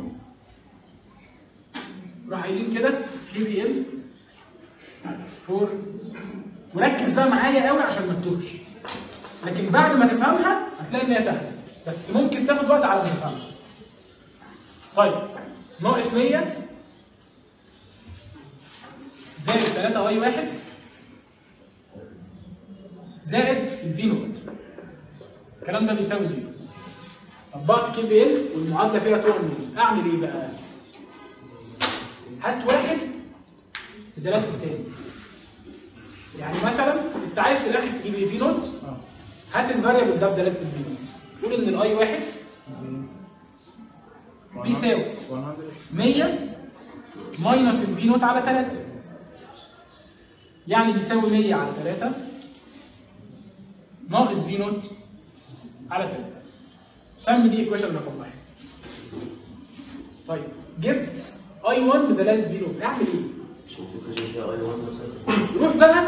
نروح قايلين كده كي بي ال فور وركز بقى معايا قوي عشان ما تتوهش لكن بعد ما تفهمها هتلاقي ان هي سهله بس ممكن تاخد وقت على ما تفهمها طيب ناقص 100 زائد 3 اي واحد زائد الفي نوت الكلام ده بيساوي زيرو طبقت كي بي ال والمعادله فيها تو انجلز اعمل ايه بقى؟ هات واحد في دلاله التاني يعني مثلا انت عايز في الاخر تجيب ايه في نوت هات الفاريبل ده بدلاله الفي نوت قول ان الاي واحد بيساوي 100 ماينس الفي نوت على 3 يعني بيساوي 100 على 3 ناقص في نوت على 3 سمي دي ايكويشن رقم واحد طيب جبت اي 1 بدلاله في نوت اعمل ايه؟ شوف الكوجين فيها اي 1 مثلا روح بقى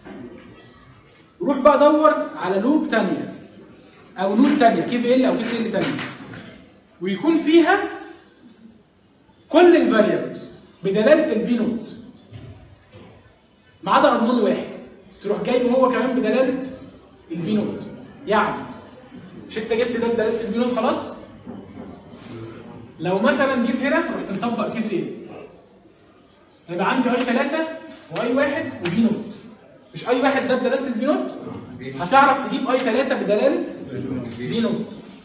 روح بقى دور على لوب تانية او لوب تانية كي في ال او كي سي ال تانية ويكون فيها كل الفاريبلز بدلاله الفي نوت ما عدا قانون واحد تروح جايبه هو كمان بدلاله الفي نوت يعني مش انت جبت ده بدلاله البي نوت خلاص لو مثلا جيت هنا رحت مطبق كيس ايه هيبقى عندي اي 3 واي 1 وبي نوت مش اي واحد ده بدلاله البي نوت هتعرف تجيب اي 3 بدلاله بي نوت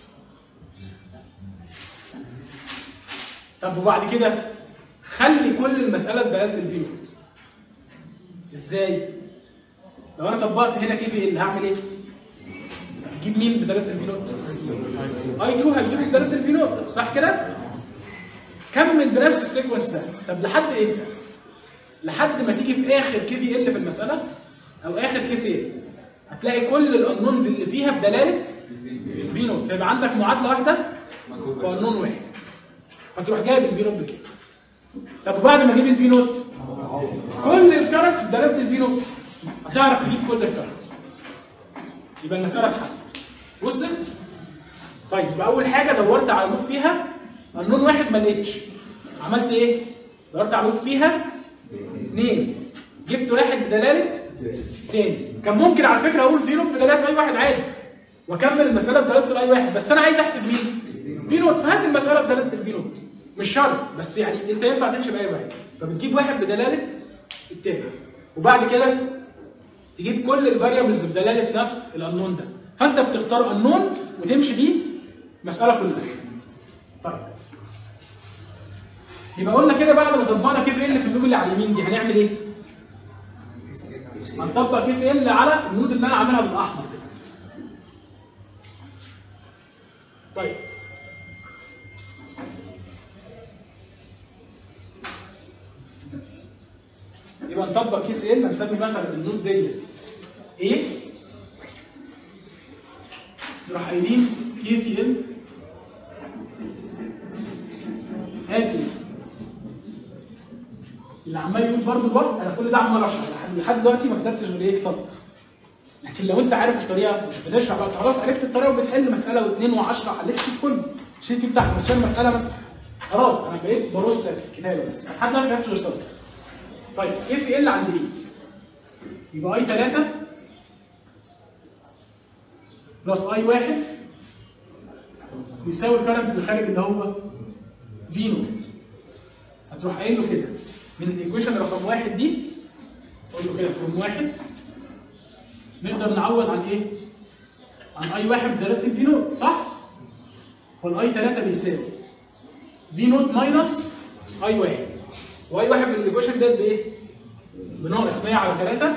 طب وبعد كده خلي كل المساله بدلاله البي نوت ازاي لو انا طبقت هنا كي في ال هعمل ايه هجيب مين بدلاله البي نوت اي 2 هجيب بدلاله البي نوت صح كده كمل بنفس السيكونس ده طب لحد امتى لحد ما تيجي في اخر كي في ال في المساله او اخر كي سي هتلاقي كل الانونز اللي فيها بدلاله البي نوت فيبقى عندك معادله واحده وانون واحد فتروح جايب البي نوت بكده طب وبعد ما اجيب البي نوت كل الكارنتس بدلاله البي نوت هتعرف تجيب كل الكارنتس يبقى المساله اتحلت وصلت طيب يبقى اول حاجه دورت على لوب فيها النون واحد ما لقيتش عملت ايه دورت على لوب فيها اثنين جبت واحد بدلاله تاني كان ممكن على فكره اقول في لوب بدلاله اي واحد عادي واكمل المساله بدلاله اي واحد بس انا عايز احسب مين في نوت فهات المساله بدلاله الفي نوت مش شرط بس يعني انت ينفع تمشي باي واحد فبتجيب واحد بدلاله التاني وبعد كده تجيب كل الفاريبلز بدلاله نفس الانون ده فانت بتختار انون وتمشي بيه المساله كلها طيب يبقى قلنا كده بعد ما طبقنا كيف ال في اللوب اللي على اليمين دي هنعمل ايه؟ هنطبق كيس ال على النود اللي انا عاملها بالاحمر كده. طيب يبقى نطبق كيس ال هنسمي مثلا النود ديت ايه نروح قايلين كيس ال هاتي اللي عمال يقول برضه الوقت انا كل ده عمال اشرح لحد- لحد دلوقتي ما كتبتش غير ايه سطر لكن لو انت عارف الطريقه مش بتشرح بقى خلاص عرفت الطريقه وبتحل مساله واثنين و10 حليت في الكل شيل فيه بتاعك بس عشان المساله مثلا خلاص انا بقيت برص في الكتابه بس لحد دلوقتي ما عرفتش غير سطر طيب اي سي ال عند ايه؟ يبقى اي 3 بلس اي 1 يساوي الكرنت اللي خارج اللي هو في نوت هتروح قايل له كده من الايكويشن رقم واحد دي قول له كده فروم واحد نقدر نعوض عن ايه؟ عن اي واحد بدلاله الفي نوت صح؟ والاي 3 بيساوي في نوت ماينس اي واحد واي واحد من الايكويشن ده بايه؟ بناقص 100 على 3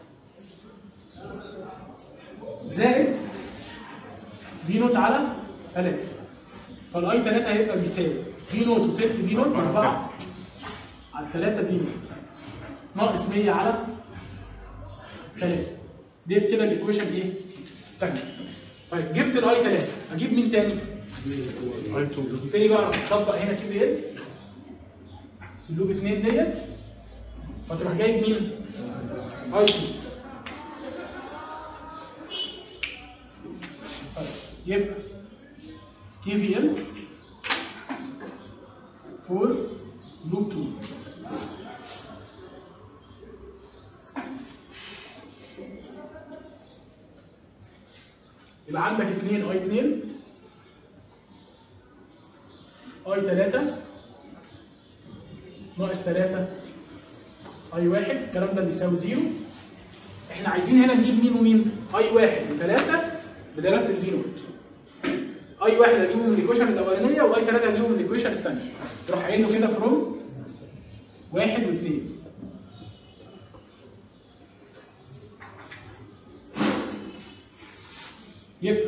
زائد في نوت على 3 فالاي 3 هيبقى بيساوي في نوت وتلت في نوت 4 على 3 في نوت ناقص 100 على 3 ديت كده الايكويشن ايه؟ الثانيه طيب جبت الاي 3 اجيب مين تاني؟ اي 2 تاني بقى طبق هنا كي بي ال اللوب 2 ديت فتروح جايب مين؟ اي 2 طيب يبقى كي في ال فور لوب 2 يبقى عندك 2 اي 2 اي 3 ناقص 3 اي 1 الكلام ده بيساوي 0 احنا عايزين هنا نجيب مين ومين؟ اي 1 و3 بدلاله البي نوت اي 1 هجيبه من الايكويشن الاولانيه واي 3 هجيبه من الايكويشن الثانيه تروح قايل له كده فروم 1 و2 يبقى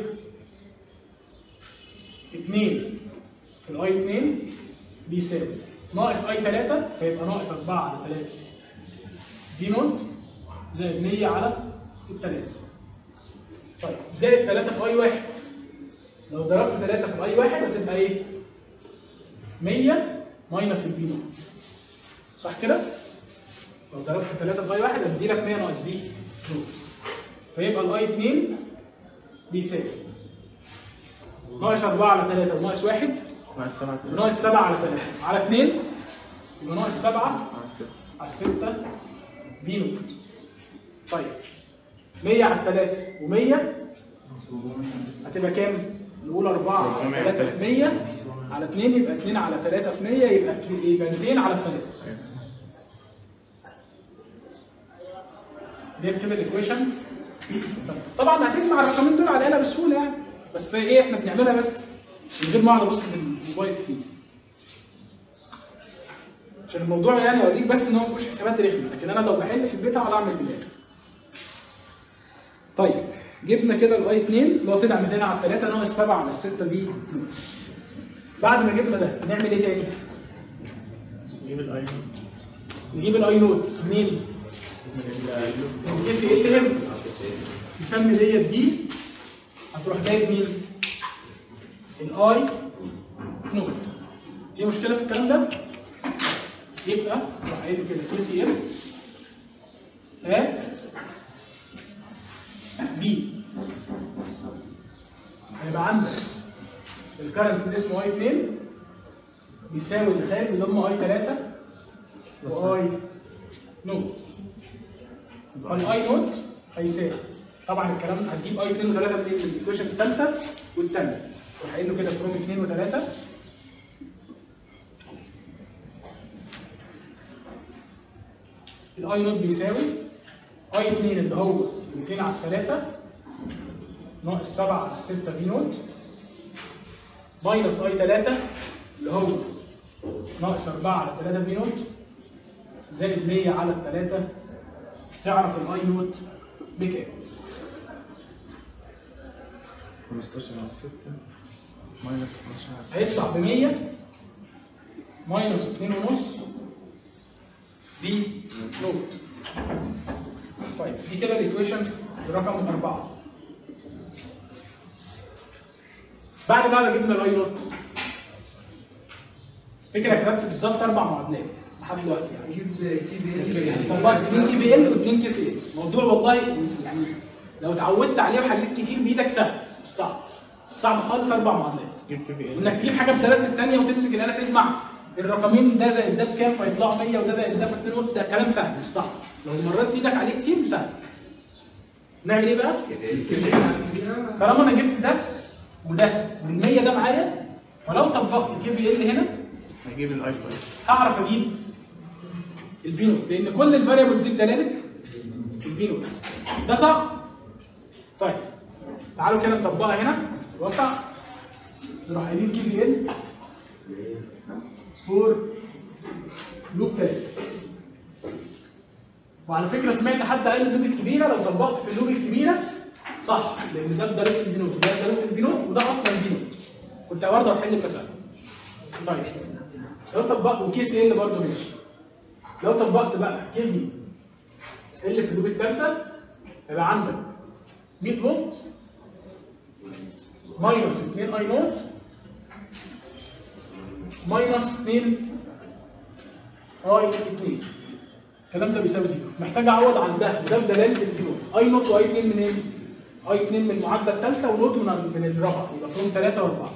2 في الاي 2 بيساوي ناقص اي 3 فيبقى ناقص 4 على 3 دي نوت زائد 100 على الثلاثة طيب زائد 3 في اي 1 لو ضربت 3 في اي 1 هتبقى ايه؟ 100 ماينس البي نوت صح كده؟ لو ضربت 3 في اي 1 هتدي لك 100 ناقص دي نوت فيبقى الاي 2 بيساوي ناقص 4 على 3 وناقص 1 ناقص 7 وناقص 7 على 3 على 2 يبقى ناقص 7 على 6 بي نوت طيب 100 على 3 و100 هتبقى كام؟ نقول 4 على 3 في 100 على 2 يبقى 2 على 3 في 100 يبقى يبقى 200 على 3 ديت كده الايكويشن طبعا هتجمع الرقمين دول على الآلة بسهوله يعني بس ايه احنا بنعملها بس من غير ما اقعد ابص في الموبايل كتير عشان الموضوع يعني اوريك بس ان هو ما فيهوش حسابات رخمه لكن انا لو بحل في البيت هقعد اعمل بالاخر طيب جبنا كده الاي 2 اللي هو طلع 200 على 3 ناقص 7 على 6 دي بعد ما جبنا ده نعمل ايه تاني؟ نجيب الاي نجيب الاي نود منين؟ من كيس ال هم نسمي ديت دي هتروح جايب مين؟ الاي نود في مشكله في الكلام ده؟ يبقى راح قايل كده كي سي ام هات بي هيبقى عندك الكرنت اللي اسمه اي 2 بيساوي اللي خارج اللي هم اي 3 واي نوت يبقى الاي نوت هيساوي طبعا الكلام هتجيب اي 2 و3 من الايكويشن الثالثه والثانيه تروح قايل له كده فروم 2 و3 الاي نوت بيساوي اي 2 اللي هو 200 على 3 ناقص 7 على 6 بي نوت ماينس اي 3 اللي هو ناقص 4 على 3 بي نوت زائد 100 على 3 تعرف الاي نوت بكام 15 على 6 ماينس 12 على هيطلع ب 100 ماينس 2 ونص دي نوت طيب دي كده الايكويشن رقم 4 بعد بقى ما جبنا الاي نوت فكره كتبت بالظبط اربع معادلات لحد دلوقتي يعني طبقت 2 كي في ال و2 كي سي ال موضوع والله يعني لو اتعودت عليه وحليت كتير بايدك سهل مش صعب الصعب خالص اربع معادلات جيب كي في انك تجيب حاجه بدلاله الثانيه وتمسك الاله تجمع الرقمين ده زائد ده بكام فيطلعوا 100 وده زائد ده في 2 ده كلام سهل مش صعب لو مريت ايدك عليه كتير سهل نعمل ايه بقى؟ طالما انا جبت ده وده وال 100 ده معايا فلو طبقت كي في ال هنا هجيب الاي 5 هعرف اجيب الفينو لان كل الفاريبلز دي دلاله الفينو ده صعب طيب تعالوا كده نطبقها هنا وسع نروح قايلين كي في ال فور لوب تاني وعلى فكره سمعت حد قال اللوب الكبيره لو طبقت في اللوب الكبيره صح لان ده بدلاله الفينوت وده بدلاله الفينوت وده اصلا فينوت كنت برضه هحل المساله طيب لو طبقت وكيس ال برضه ماشي لو طبقت بقى كيفي ال في اللوب الثالثه يبقى عندك 100 فولت ماينس 2 اي نوت ماينس 2 اي 2 الكلام ده بيساوي زيرو محتاج اعوض عن ده ده بدلاله النوت اي نوت واي 2 منين؟ اي 2 من المعادله الثالثه ونوت من من الرابعه يبقى فيهم 3 و4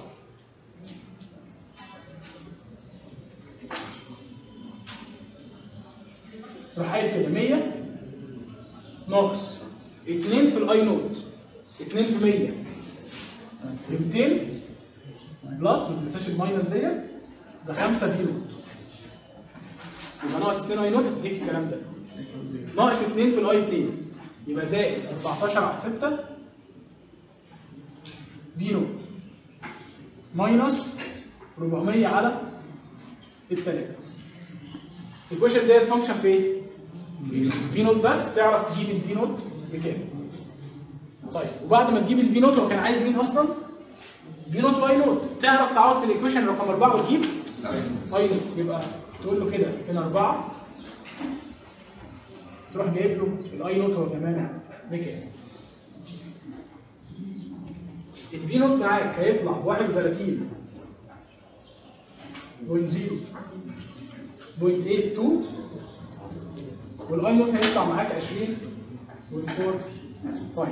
تروح قايل كده 100 ناقص 2 في الاي نوت 2 في 100 ب 200 بلس ما تنساش الماينس ديت ده 5 دي نوت يبقى ناقص 2 اي نوت هتديك الكلام ده ناقص 2 في الاي 2 يبقى زائد 14 على 6 دي نوت ماينس 400 على التلاتة الكويشن ديت فانكشن في ايه؟ في نوت بس تعرف تجيب الفي نوت بكام طيب وبعد ما تجيب الفي نوت هو كان عايز مين اصلا؟ في نوت واي نوت تعرف تعوض في الايكويشن رقم 4 وتجيب اي نوت يبقى تقول له كده هنا 4 تروح جايب له الاي نوت هو كمان بكام الفي نوت معاك هيطلع 31 بوينت 0 بوينت 82 والاي نوت هيطلع معاك 20 بوينت 4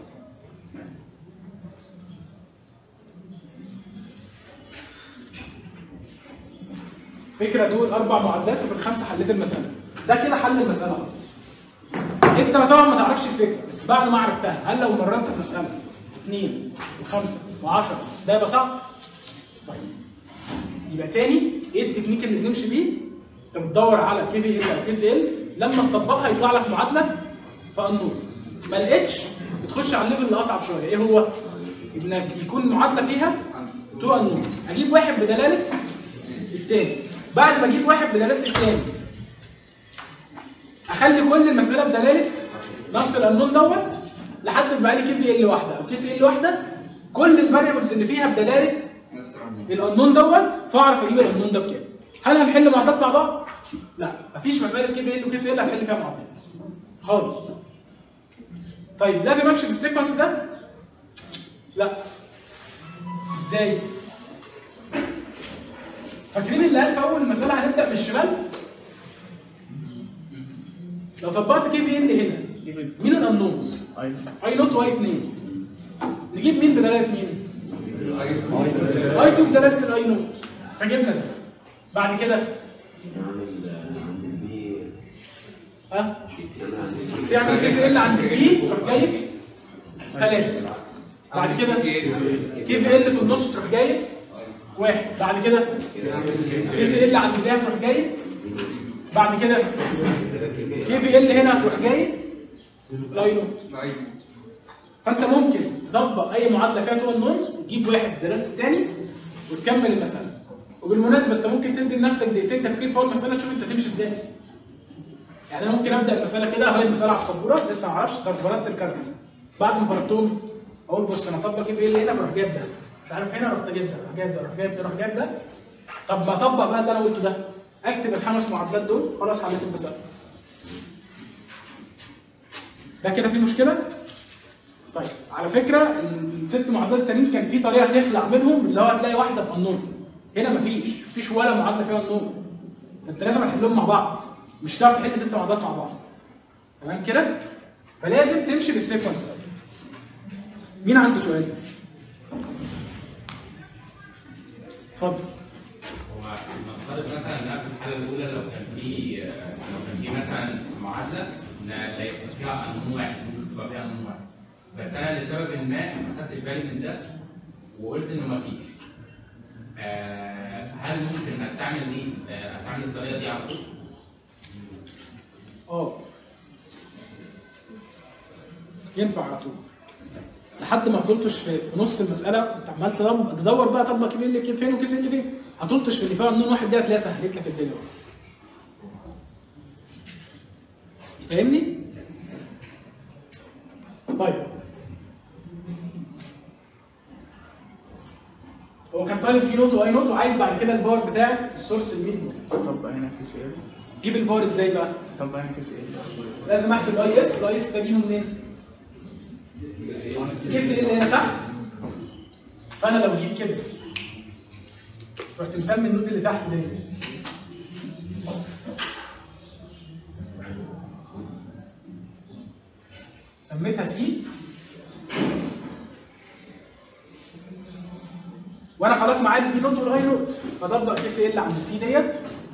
فكره دول اربع معادلات وفي الخمسه حليت المساله ده كده حل المساله أهو. انت طبعا ما تعرفش الفكره بس بعد ما عرفتها هل لو مرنت في مساله واثنين وخمسه وعشره ده يبقى صعب؟ طيب يبقى تاني ايه التكنيك اللي بنمشي بيه؟ انت بتدور على كي في ال او كي سي ال لما تطبقها يطلع لك معادله فانور ما لقيتش بتخش على الليفل اللي اصعب شويه ايه هو؟ انك يكون معادله فيها تو انونز اجيب واحد بدلاله التاني بعد ما اجيب واحد بدلاله التاني اخلي كل المساله بدلاله نفس الانون دوت لحد ما بقى لي كي في ال واحده او كي سي ال واحده كل الفاريبلز اللي فيها بدلاله نفس العنوان الانون دوت فاعرف اجيب الانون ده بكام هل هنحل معادلات مع بعض؟ لا مفيش مساله كي في ال وكي سي ال هنحل فيها معادلات خالص طيب لازم امشي بالسيكونس ده؟ لا ازاي؟ فاكرين اللي قال في اول المساله هنبدا من الشمال؟ لو طبقت كي في ال هنا مين الانونز؟ ايوه اي نوت واي 2 نجيب مين بدلاله مين؟ الاي اي 2 بدلاله الاي نوت فجبنا ده بعد كده ها تعمل كيس ال عند بي تروح جايب ثلاثه بعد كده كي في ال في النص تروح جايب واحد بعد كده كيس ال عند بي تروح جايب بعد كده كي في ال هنا تروح جايب الاي نوت فانت ممكن تطبق اي معادله فيها تو نونز وتجيب واحد بدلاله الثاني وتكمل المساله وبالمناسبه انت ممكن تدي لنفسك دقيقتين تفكير في اول مساله تشوف انت تمشي ازاي يعني انا ممكن ابدا المساله كده اهي المساله على السبوره لسه ما اعرفش طب فرضت الكاركتر بعد ما فرضتهم اقول بص انا اطبق ايه اللي هنا بروح جايب ده مش عارف هنا رحت جايب ده اروح جايب ده اروح جايب ده اروح جايب ده طب ما اطبق بقى اللي انا قلته ده اكتب الخمس معادلات دول خلاص حليت المساله ده كده في مشكله طيب على فكره الست معادلات التانيين كان في طريقه تخلع منهم اللي هو هتلاقي واحده في النون هنا مفيش مفيش ولا معادله فيها النون انت لازم هتحلهم مع بعض مش هتعرف تحل ست معادلات مع بعض تمام كده فلازم تمشي بالسيكونس ده مين عنده سؤال اتفضل هو نفترض مثلا انها في الحاله الاولى لو كان في لو كان في مثلا معادله ان لا يبقى فيها قانون واحد ممكن تبقى فيها قانون واحد بس انا لسبب ما ما خدتش بالي من ده وقلت انه ما فيش آه، هل ممكن استعمل دي آه، استعمل الطريقه دي على طول؟ اه ينفع على طول لحد ما هتلطش في, في نص المساله انت عمال تدور تدور بقى طب كيف اللي فين وكيس اللي فين هتلطش في اللي فيها النون واحد دي هتلاقيها سهلت لك الدنيا فاهمني؟ طيب هو كان طالب في نوت واي نوت وعايز بعد كده الباور بتاعك السورس ال 100 نوت طب هنا كي سي ال جيب الباور ازاي بقى؟ طب هنا كي سي ال لازم احسب الاي اس الاي اس ده اجيبه منين؟ كيس اللي هنا تحت فانا لو جيت كده رحت مسمي النود اللي تحت دي سميتها سي وانا خلاص معايا في نوت والهاي نوت فطبق كيس ال عند سي ديت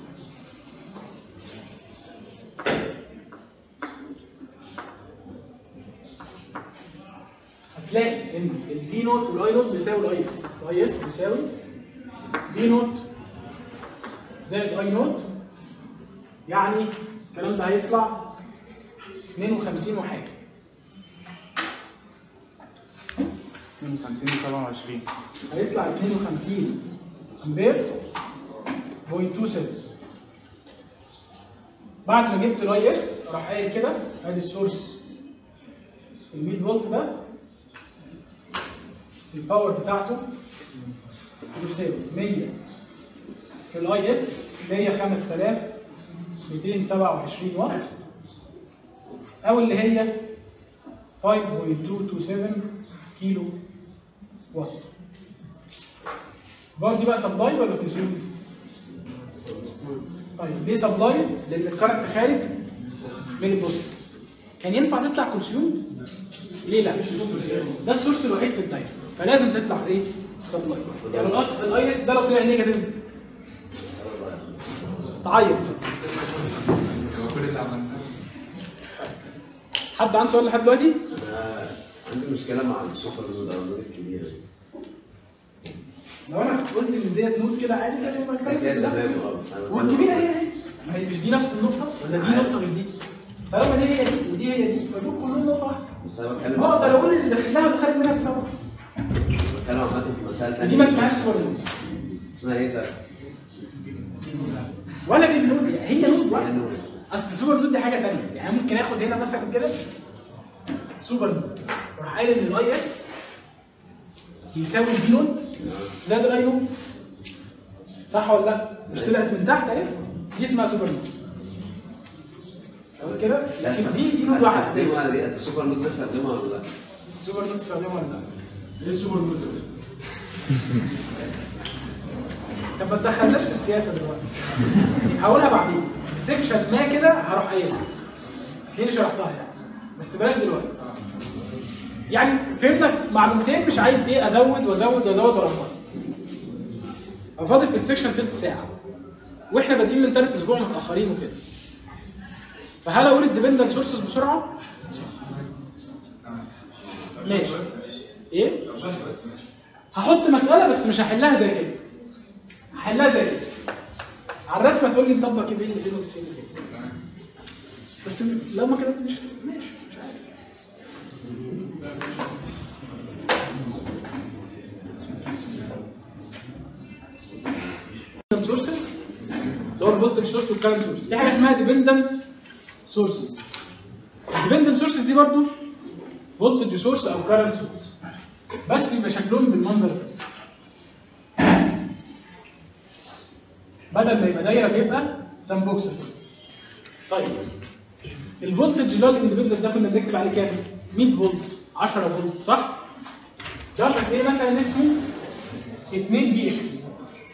هتلاقي ان البي نوت والاي نوت بيساوي الاي اس الاي اس بيساوي بي نوت زائد اي نوت يعني الكلام ده هيطلع 52 وحاجه 52 27 هيطلع 52 امبير بوينت 27 بعد ما جبت الاي اس راح قايل كده ادي السورس ال 100 فولت ده الباور بتاعته يساوي 100 في الاي اس 100 5227 واط او اللي هي 5.227 كيلو واط الباور دي بقى سبلاي ولا كونسيوم؟ طيب ليه سبلاي؟ لان الكارنت خارج من البوست كان ينفع تطلع كونسيوم؟ ليه لا؟ ده السورس الوحيد في الدايره فلازم تطلع ايه؟ سبلاي يعني الاصل الاي اس ده لو طلع نيجاتيف تعيط هو كل اللي عملناه حد عنده سؤال لحد دلوقتي؟ انا عندي مشكله مع السوبر نود او النود الكبيره دي لو انا قلت ان ديت نود كده عادي كان يبقى كده الكنسل ده تمام اه بس انا والكبيره هي هي ما هي مش دي نفس النقطه ولا دي نقطه غير دي طالما دي هي دي ودي هي دي فدول كلهم نقطه واحده بس انا بتكلم اقدر اقول اللي داخلها واللي خارج منها بسبب بتكلم عامه في مسائل ثانيه دي ما اسمهاش سوبر نود اسمها ايه ده؟ ولا بيج نود يعني هي نود هي واحده نود. اصل سوبر نود دي حاجه ثانيه يعني ممكن اخد هنا مثلا كده سوبر نود واروح قايل ان الاي اس يساوي الفي نود زائد الاي نود صح ولا لا؟ مش طلعت من تحت اهي دي اسمها سوبر نود تمام كده؟ لكن دي دي نود واحده استخدمها دي السوبر نود ده استخدمها ولا لا؟ السوبر نود تستخدمها ولا لا؟ ايه السوبر نود طب ما تدخلناش في السياسه دلوقتي هقولها بعدين في سيكشن ما كده هروح قايلها هتلاقيني شرحتها يعني بس بلاش دلوقتي يعني فهمنا معلومتين مش عايز ايه ازود وازود وازود وارقم فاضل في السيكشن تلت ساعه واحنا بادئين من ثلاث اسبوع متاخرين وكده فهل اقول الديبندنت سورسز بسرعه؟ ماشي ايه؟ هحط مساله بس مش هحلها زي كده هحلها زي كده على الرسمه تقول لي نطبق ايه بين 290 كده بس لو ما كده مش ماشي مش عارف سورسز اللي هو الفولتج سورس والكارنت سورس في حاجه اسمها ديبندنت سورسز الديبندنت سورسز دي برضو فولتج سورس او كارنت سورس بس يبقى شكلهم بالمنظر ده بدل ما يبقى دايره بيبقى سامبوكس كده. طيب الفولتج اللي هو الاندبندنت ده كنا بنكتب عليه كام؟ 100 فولت 10 فولت صح؟ ده هتلاقيه مثلا اسمه 2 دي اكس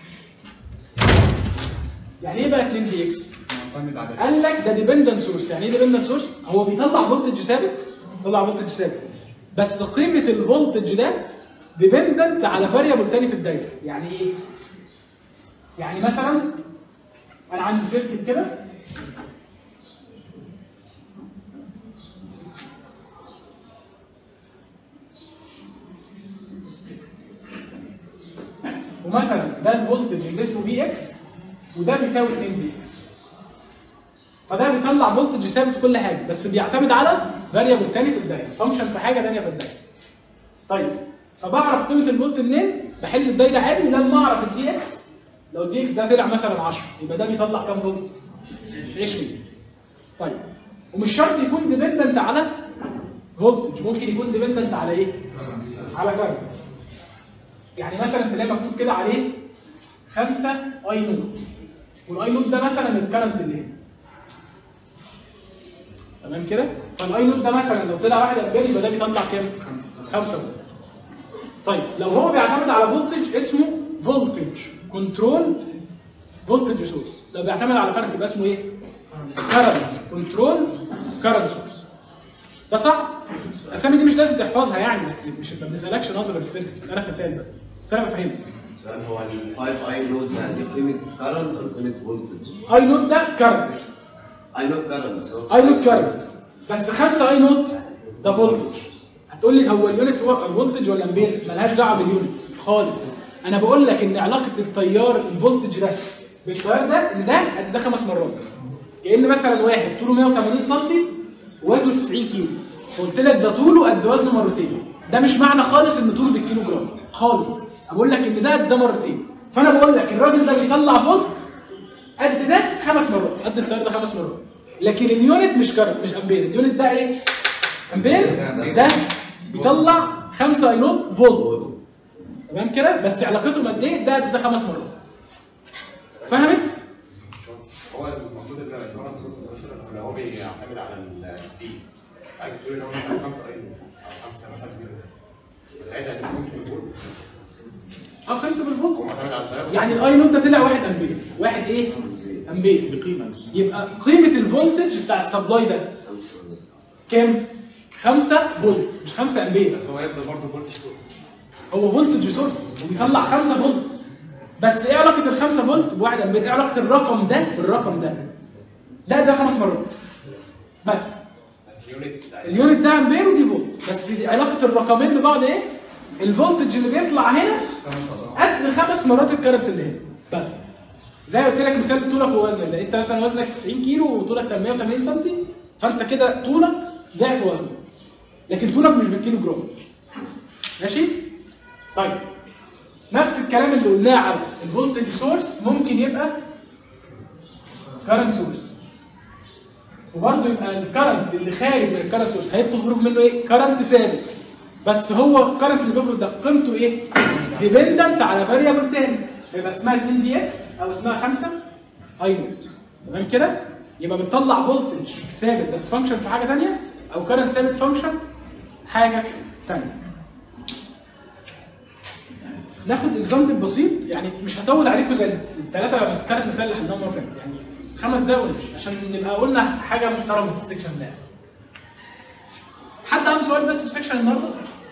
يعني ايه بقى 2 دي اكس؟ قال لك ده ديبندنت سورس يعني ايه ديبندنت سورس؟ هو بيطلع فولتج ثابت بيطلع فولتج ثابت بس قيمه الفولتج ده ديبندنت على فاريبل تاني في الدايره يعني ايه؟ يعني مثلا انا عندي سيركت كده ومثلا ده الفولتج اللي اسمه في اكس وده بيساوي 2 في اكس فده بيطلع فولتج ثابت كل حاجه بس بيعتمد على فاريبل تاني في الدايره فانكشن في حاجه ثانيه في الدايره طيب فبعرف قيمه الفولت منين بحل الدايره عادي ولما اعرف الدي اكس لو الدي اكس ده طلع مثلا 10 يبقى ده بيطلع كام فولت 20 طيب ومش شرط يكون ديبندنت على فولتج ممكن يكون ديبندنت على ايه على كارنت يعني مثلا تلاقي مكتوب كده عليه 5 اي نوت والاي نوت ده مثلا الكارنت اللي هنا تمام كده فالاي نوت ده مثلا لو طلع 1 امبير يبقى ده بيطلع كام 5 فولت طيب لو هو بيعتمد على فولتج اسمه فولتج كنترول فولتج سورس لو بيعتمد على كارنت يبقى اسمه ايه كارنت كنترول كارنت سورس ده صح الاسامي دي مش لازم تحفظها يعني بس مش ما بنسالكش نظره في السيركس بنسالك مسائل بس بس انا بفهمك السؤال هو ال 5 اي نود ده دي قيمه كارنت ولا قيمه فولتج؟ اي نوت ده كارنت اي نود كارنت صح؟ اي نوت كارنت بس 5 اي نوت ده فولتج هتقول لي هو اليونت هو فولتج ولا امبير ملهاش دعوه باليونت خالص انا بقول لك ان علاقه التيار الفولتج ده بالتيار ده ان ده قد ده خمس مرات كان مثلا واحد طوله 180 سم ووزنه 90 كيلو قلت لك ده طوله قد وزنه مرتين ده مش معنى خالص ان طوله بالكيلو جرام خالص بقول لك ان ده قد ده مرتين فانا بقول لك الراجل ده بيطلع فولت قد ده خمس مرات قد التيار ده خمس مرات لكن اليونت مش كارنت مش امبير اليونت ده ايه امبير ده بيطلع 5 اينوت فولت تمام كده بس علاقتهم قد ايه ده ده خمس مرات فهمت هو المفروض ان الكورنت سورس مثلا لو هو بيعتمد على البي عايز تقول ان هو مثلا 5 اي او 5 مثلا كيلو بس ساعتها هتكون كنترول اه قيمته هو بالفولت معتمد على التيار يعني الاي نوت ده طلع 1 امبير واحد ايه امبير بقيمه يبقى قيمه الفولتج بتاع السبلاي ده كام 5 فولت مش 5 امبير بس هو يفضل برضه فولتج سورس هو فولتج سورس وبيطلع 5 فولت بس ايه علاقه ال 5 فولت بواحد امبير ايه علاقه الرقم ده بالرقم ده ده ده خمس مرات بس بس اليونت بتاع اليونت ده امبير ودي فولت بس علاقه الرقمين ببعض ايه؟ الفولتج اللي بيطلع هنا قد خمس مرات الكارنت اللي هنا بس زي ما قلت لك مثال طولك ووزنك ده انت مثلا وزنك 90 كيلو وطولك كان 180 سم فانت كده طولك ضعف وزنك لكن طولك مش بالكيلو جرام ماشي؟ طيب نفس الكلام اللي قلناه على الفولتج سورس ممكن يبقى كارنت سورس وبرضه يبقى الكرنت اللي خارج من الكرنت سورس هيخرج منه ايه؟ كرنت ثابت بس هو الكرنت اللي بيخرج ده قيمته ايه؟ ديبندنت على فاريبل تاني فيبقى اسمها 2 دي اكس او اسمها 5 اي نوت تمام كده؟ يبقى بتطلع فولتج ثابت بس فانكشن في حاجه ثانيه او كرنت ثابت فانكشن حاجه ثانيه. ناخد اكزامبل بسيط يعني مش هطول عليكم زي الثلاثه بس ثلاث مثال اللي حلناهم المره اللي فاتت يعني خمس دقايق ونمشي عشان نبقى قلنا حاجه محترمه في السكشن ده حد عنده سؤال بس في سكشن النهارده؟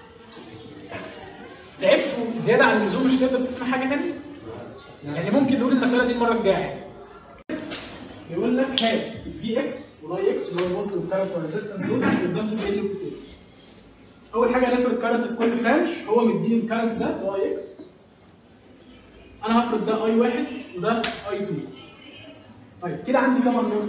تعبتوا زياده عن اللزوم مش هتقدر تسمع حاجه تانية؟ يعني ممكن نقول المساله دي المره الجايه يقول لك هات في اكس واي اكس اللي هو الفولت والكارنت والريزستنس دول استخدمتهم في ال سي اول حاجه نفرض كارنت في كل برانش هو مديني الكارنت ده واي اكس انا هفرض ده اي واحد وده اي 2 طيب كده عندي كام انون؟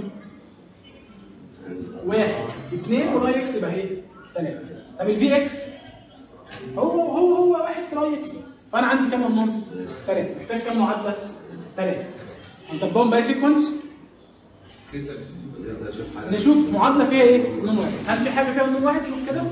واحد اثنين والاي اكس يبقى ايه؟ ثلاثة طب الفي اكس هو هو هو واحد في الاي اكس فانا عندي كام انون؟ ثلاثة محتاج كام معادلة؟ ثلاثة هنطبقهم باي سيكونس نشوف معادلة فيها ايه؟ نون واحد هل في حاجة فيها نون واحد؟ شوف كده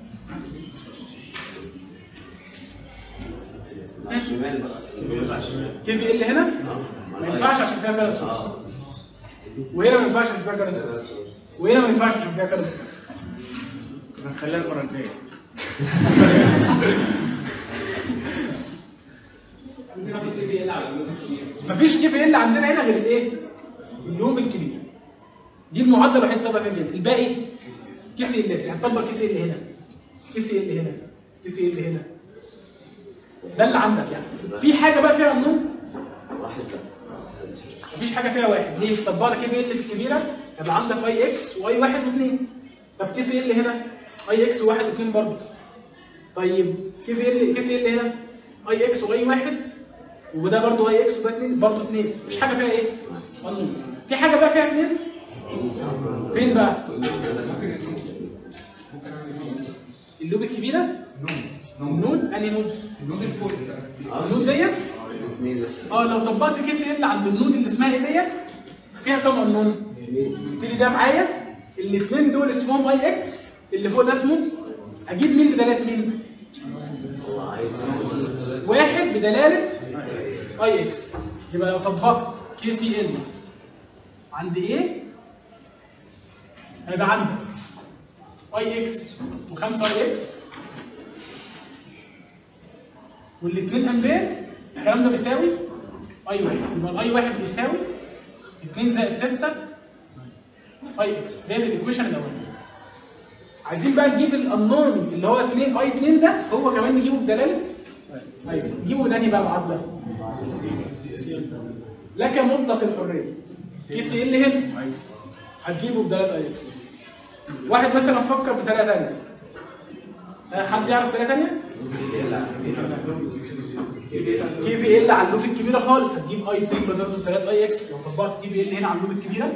على الشمال بقى اليونت على الشمال كيف ال هنا ما ينفعش عشان فيها كارنت سورس وهنا ما ينفعش عشان فيها كارنت سورس وهنا ما ينفعش عشان فيها كارنت سورس هنخليها المره الجايه مفيش كيف ال عندنا هنا غير الايه؟ اللوب الكبير دي المعادله الوحيده اللي طبق فيها ال الباقي كيس ال هنطبق كيس ال هنا كيس ال هنا كيس ال هنا ده اللي عندك يعني في حاجه بقى فيها النوم واحد ده مفيش حاجه فيها واحد ليه طبق لك ايه ال في الكبيره يبقى عندك اي اكس واي واحد واثنين طب كيس ال هنا اي اكس وواحد واثنين برضه طيب كيف ال كيس ال هنا اي اكس واي واحد وده برضه اي اكس وده اثنين برضه اثنين مفيش حاجه فيها ايه؟ unknown. في حاجه بقى فيها اثنين فين بقى؟ اللوب الكبيره نود انهي نود؟ النود الفوق النود ديت اثنين بس اه لو طبقت كيس ال عند النود اللي اسمها ايه ديت فيها كام قانون؟ ابتدي ده معايا الاثنين دول اسمهم اي اكس اللي فوق ده اسمه اجيب مين بدلاله مين؟ هو عايز واحد بدلاله اي اكس يبقى لو طبقت كي سي ال عند ايه؟ هيبقى عندك اي اكس و5 اي اكس والاثنين امبير الكلام ده بيساوي اي واحد يبقى الاي واحد بيساوي 2 زائد 6 اي اكس ده الايكويشن الاولاني عايزين بقى نجيب الانون اللي هو 2 اي 2 ده هو كمان نجيبه بدلاله اي اكس نجيبه تاني بقى معادله لك مطلق الحريه كي سي ال هنا هتجيبه بدلاله اي اكس واحد مثلا فكر بطريقه ثانيه حد يعرف طريقه ثانيه؟ كي في ال على اللوب الكبيره خالص هتجيب اي 2 بدل 3 اي اكس لو طبقت كي في ال هنا على اللوب الكبيره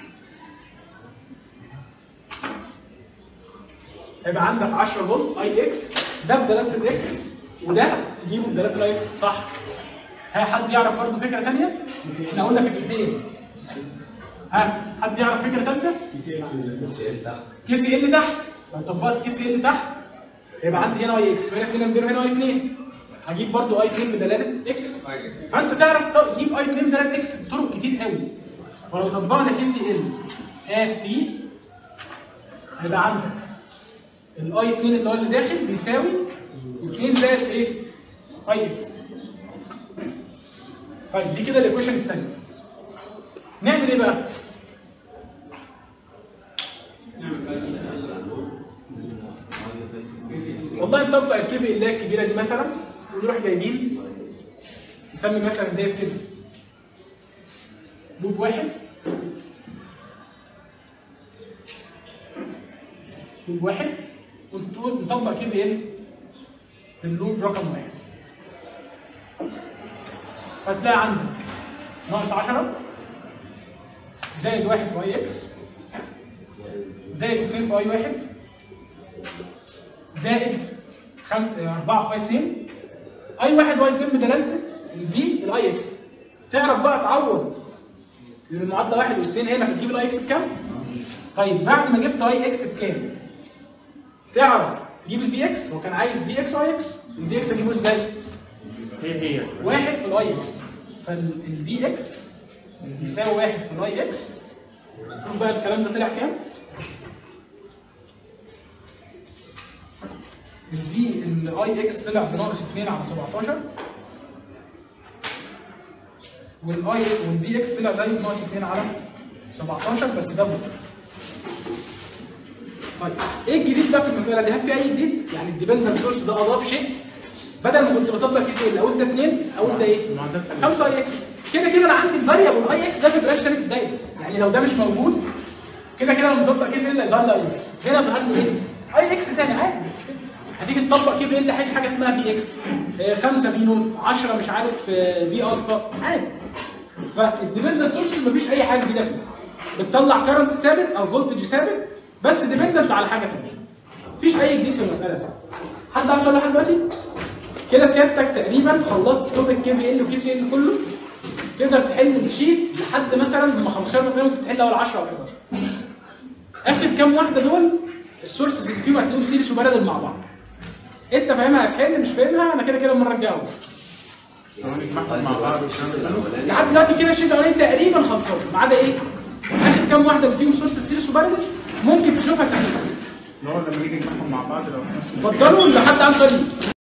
هيبقى عندك 10 فولت اي اكس ده بدلاله الاكس وده تجيبه بدلاله الاي اكس صح ها حد يعرف برضه فكره ثانيه؟ احنا قلنا فكرتين ها حد يعرف فكره ثالثه؟ كي سي ال تحت لو طبقت كي سي ال تحت يبقى عندي هنا اي اكس وهنا 2 امبير وهنا اي 2 هجيب برضو اي 2 بدلاله اكس فانت تعرف ت- تجيب اي 2 بدلاله اكس بطرق كتير قوي ولو طبقنا كي سي ال ات بي هيبقى عندك الاي 2 اللي هو اللي داخل بيساوي 2 زائد ايه؟ اي اكس طيب دي كده الايكويشن الثانيه نعمل ايه بقى؟ والله نطبق الكيف اللي هي الكبيره دي مثلا ونروح جايبين نسمي مثلا ديت كده لوب واحد في الواحد ونقول نطبق كي في ال في اللوب رقم واحد فتلاقي عندك ناقص 10 زائد 1 في اي اكس زائد 2 في اي واحد زائد 4 في اي 2 اي واحد واي 2 بدلاله الفي الاي اكس تعرف بقى تعوض المعادله واحد واثنين هنا فتجيب الاي اكس بكام؟ طيب بعد ما جبت اي اكس بكام؟ تعرف تجيب الفي اكس هو كان عايز في اكس واي اكس الفي اكس اجيبه ازاي؟ هي هي واحد في الاي اكس فالفي اكس يساوي واحد في الاي اكس شوف بقى الكلام ده طلع كام؟ الفي الاي اكس طلع بناقص 2 على 17 والاي والفي اكس طلع زي ناقص 2 على 17 بس ده فوق طيب ايه الجديد بقى في المساله دي؟ هل في اي جديد؟ يعني الديبندنت سورس ده اضاف شيء بدل ما كنت بطبق كيس ال اقول ده 2 اقول ده ايه؟ المعدات 5 اي اكس كده كده انا عندي الفاريبل اي اكس ده في برانش تاني في الدايره يعني لو ده مش موجود كده كده لما بطبق كيس ال يظهر لي اي اكس هنا ظهر لي ايه؟ اي اكس تاني عادي مش مشكلة. هتيجي تطبق كيف ال هيجي حاجه اسمها في اكس 5 في نوت 10 مش عارف في الفا عادي فالديبندنت سورس مفيش اي حاجه جديده فيه بتطلع كارنت ثابت او فولتج ثابت بس ديبندنت على حاجه ثانيه مفيش اي جديد في المساله دي حد عارف يقول لحد دلوقتي كده سيادتك تقريبا خلصت توبك كي في ال وكي سي ال كله تقدر تحل الشيت لحد مثلا لما 15 مثلا ممكن تحل اول 10 او 11 اخر كام واحده دول السورسز اللي فيهم هتلاقيهم سيريس وبارلل مع بعض انت فاهمها هتحل مش فاهمها انا كده كده المره الجايه أقول. لو نجمعهم مع بعض والكلام ده كله لحد دلوقتي كده الشيت الاولاني تقريبا خلصان ما عدا ايه؟ اخر كام واحده اللي فيهم سورس سيريس وبارلل ممكن تشوفها سهله اللي هو لما نيجي نجمعهم مع بعض لو احنا اتفضلوا لحد عنده سؤال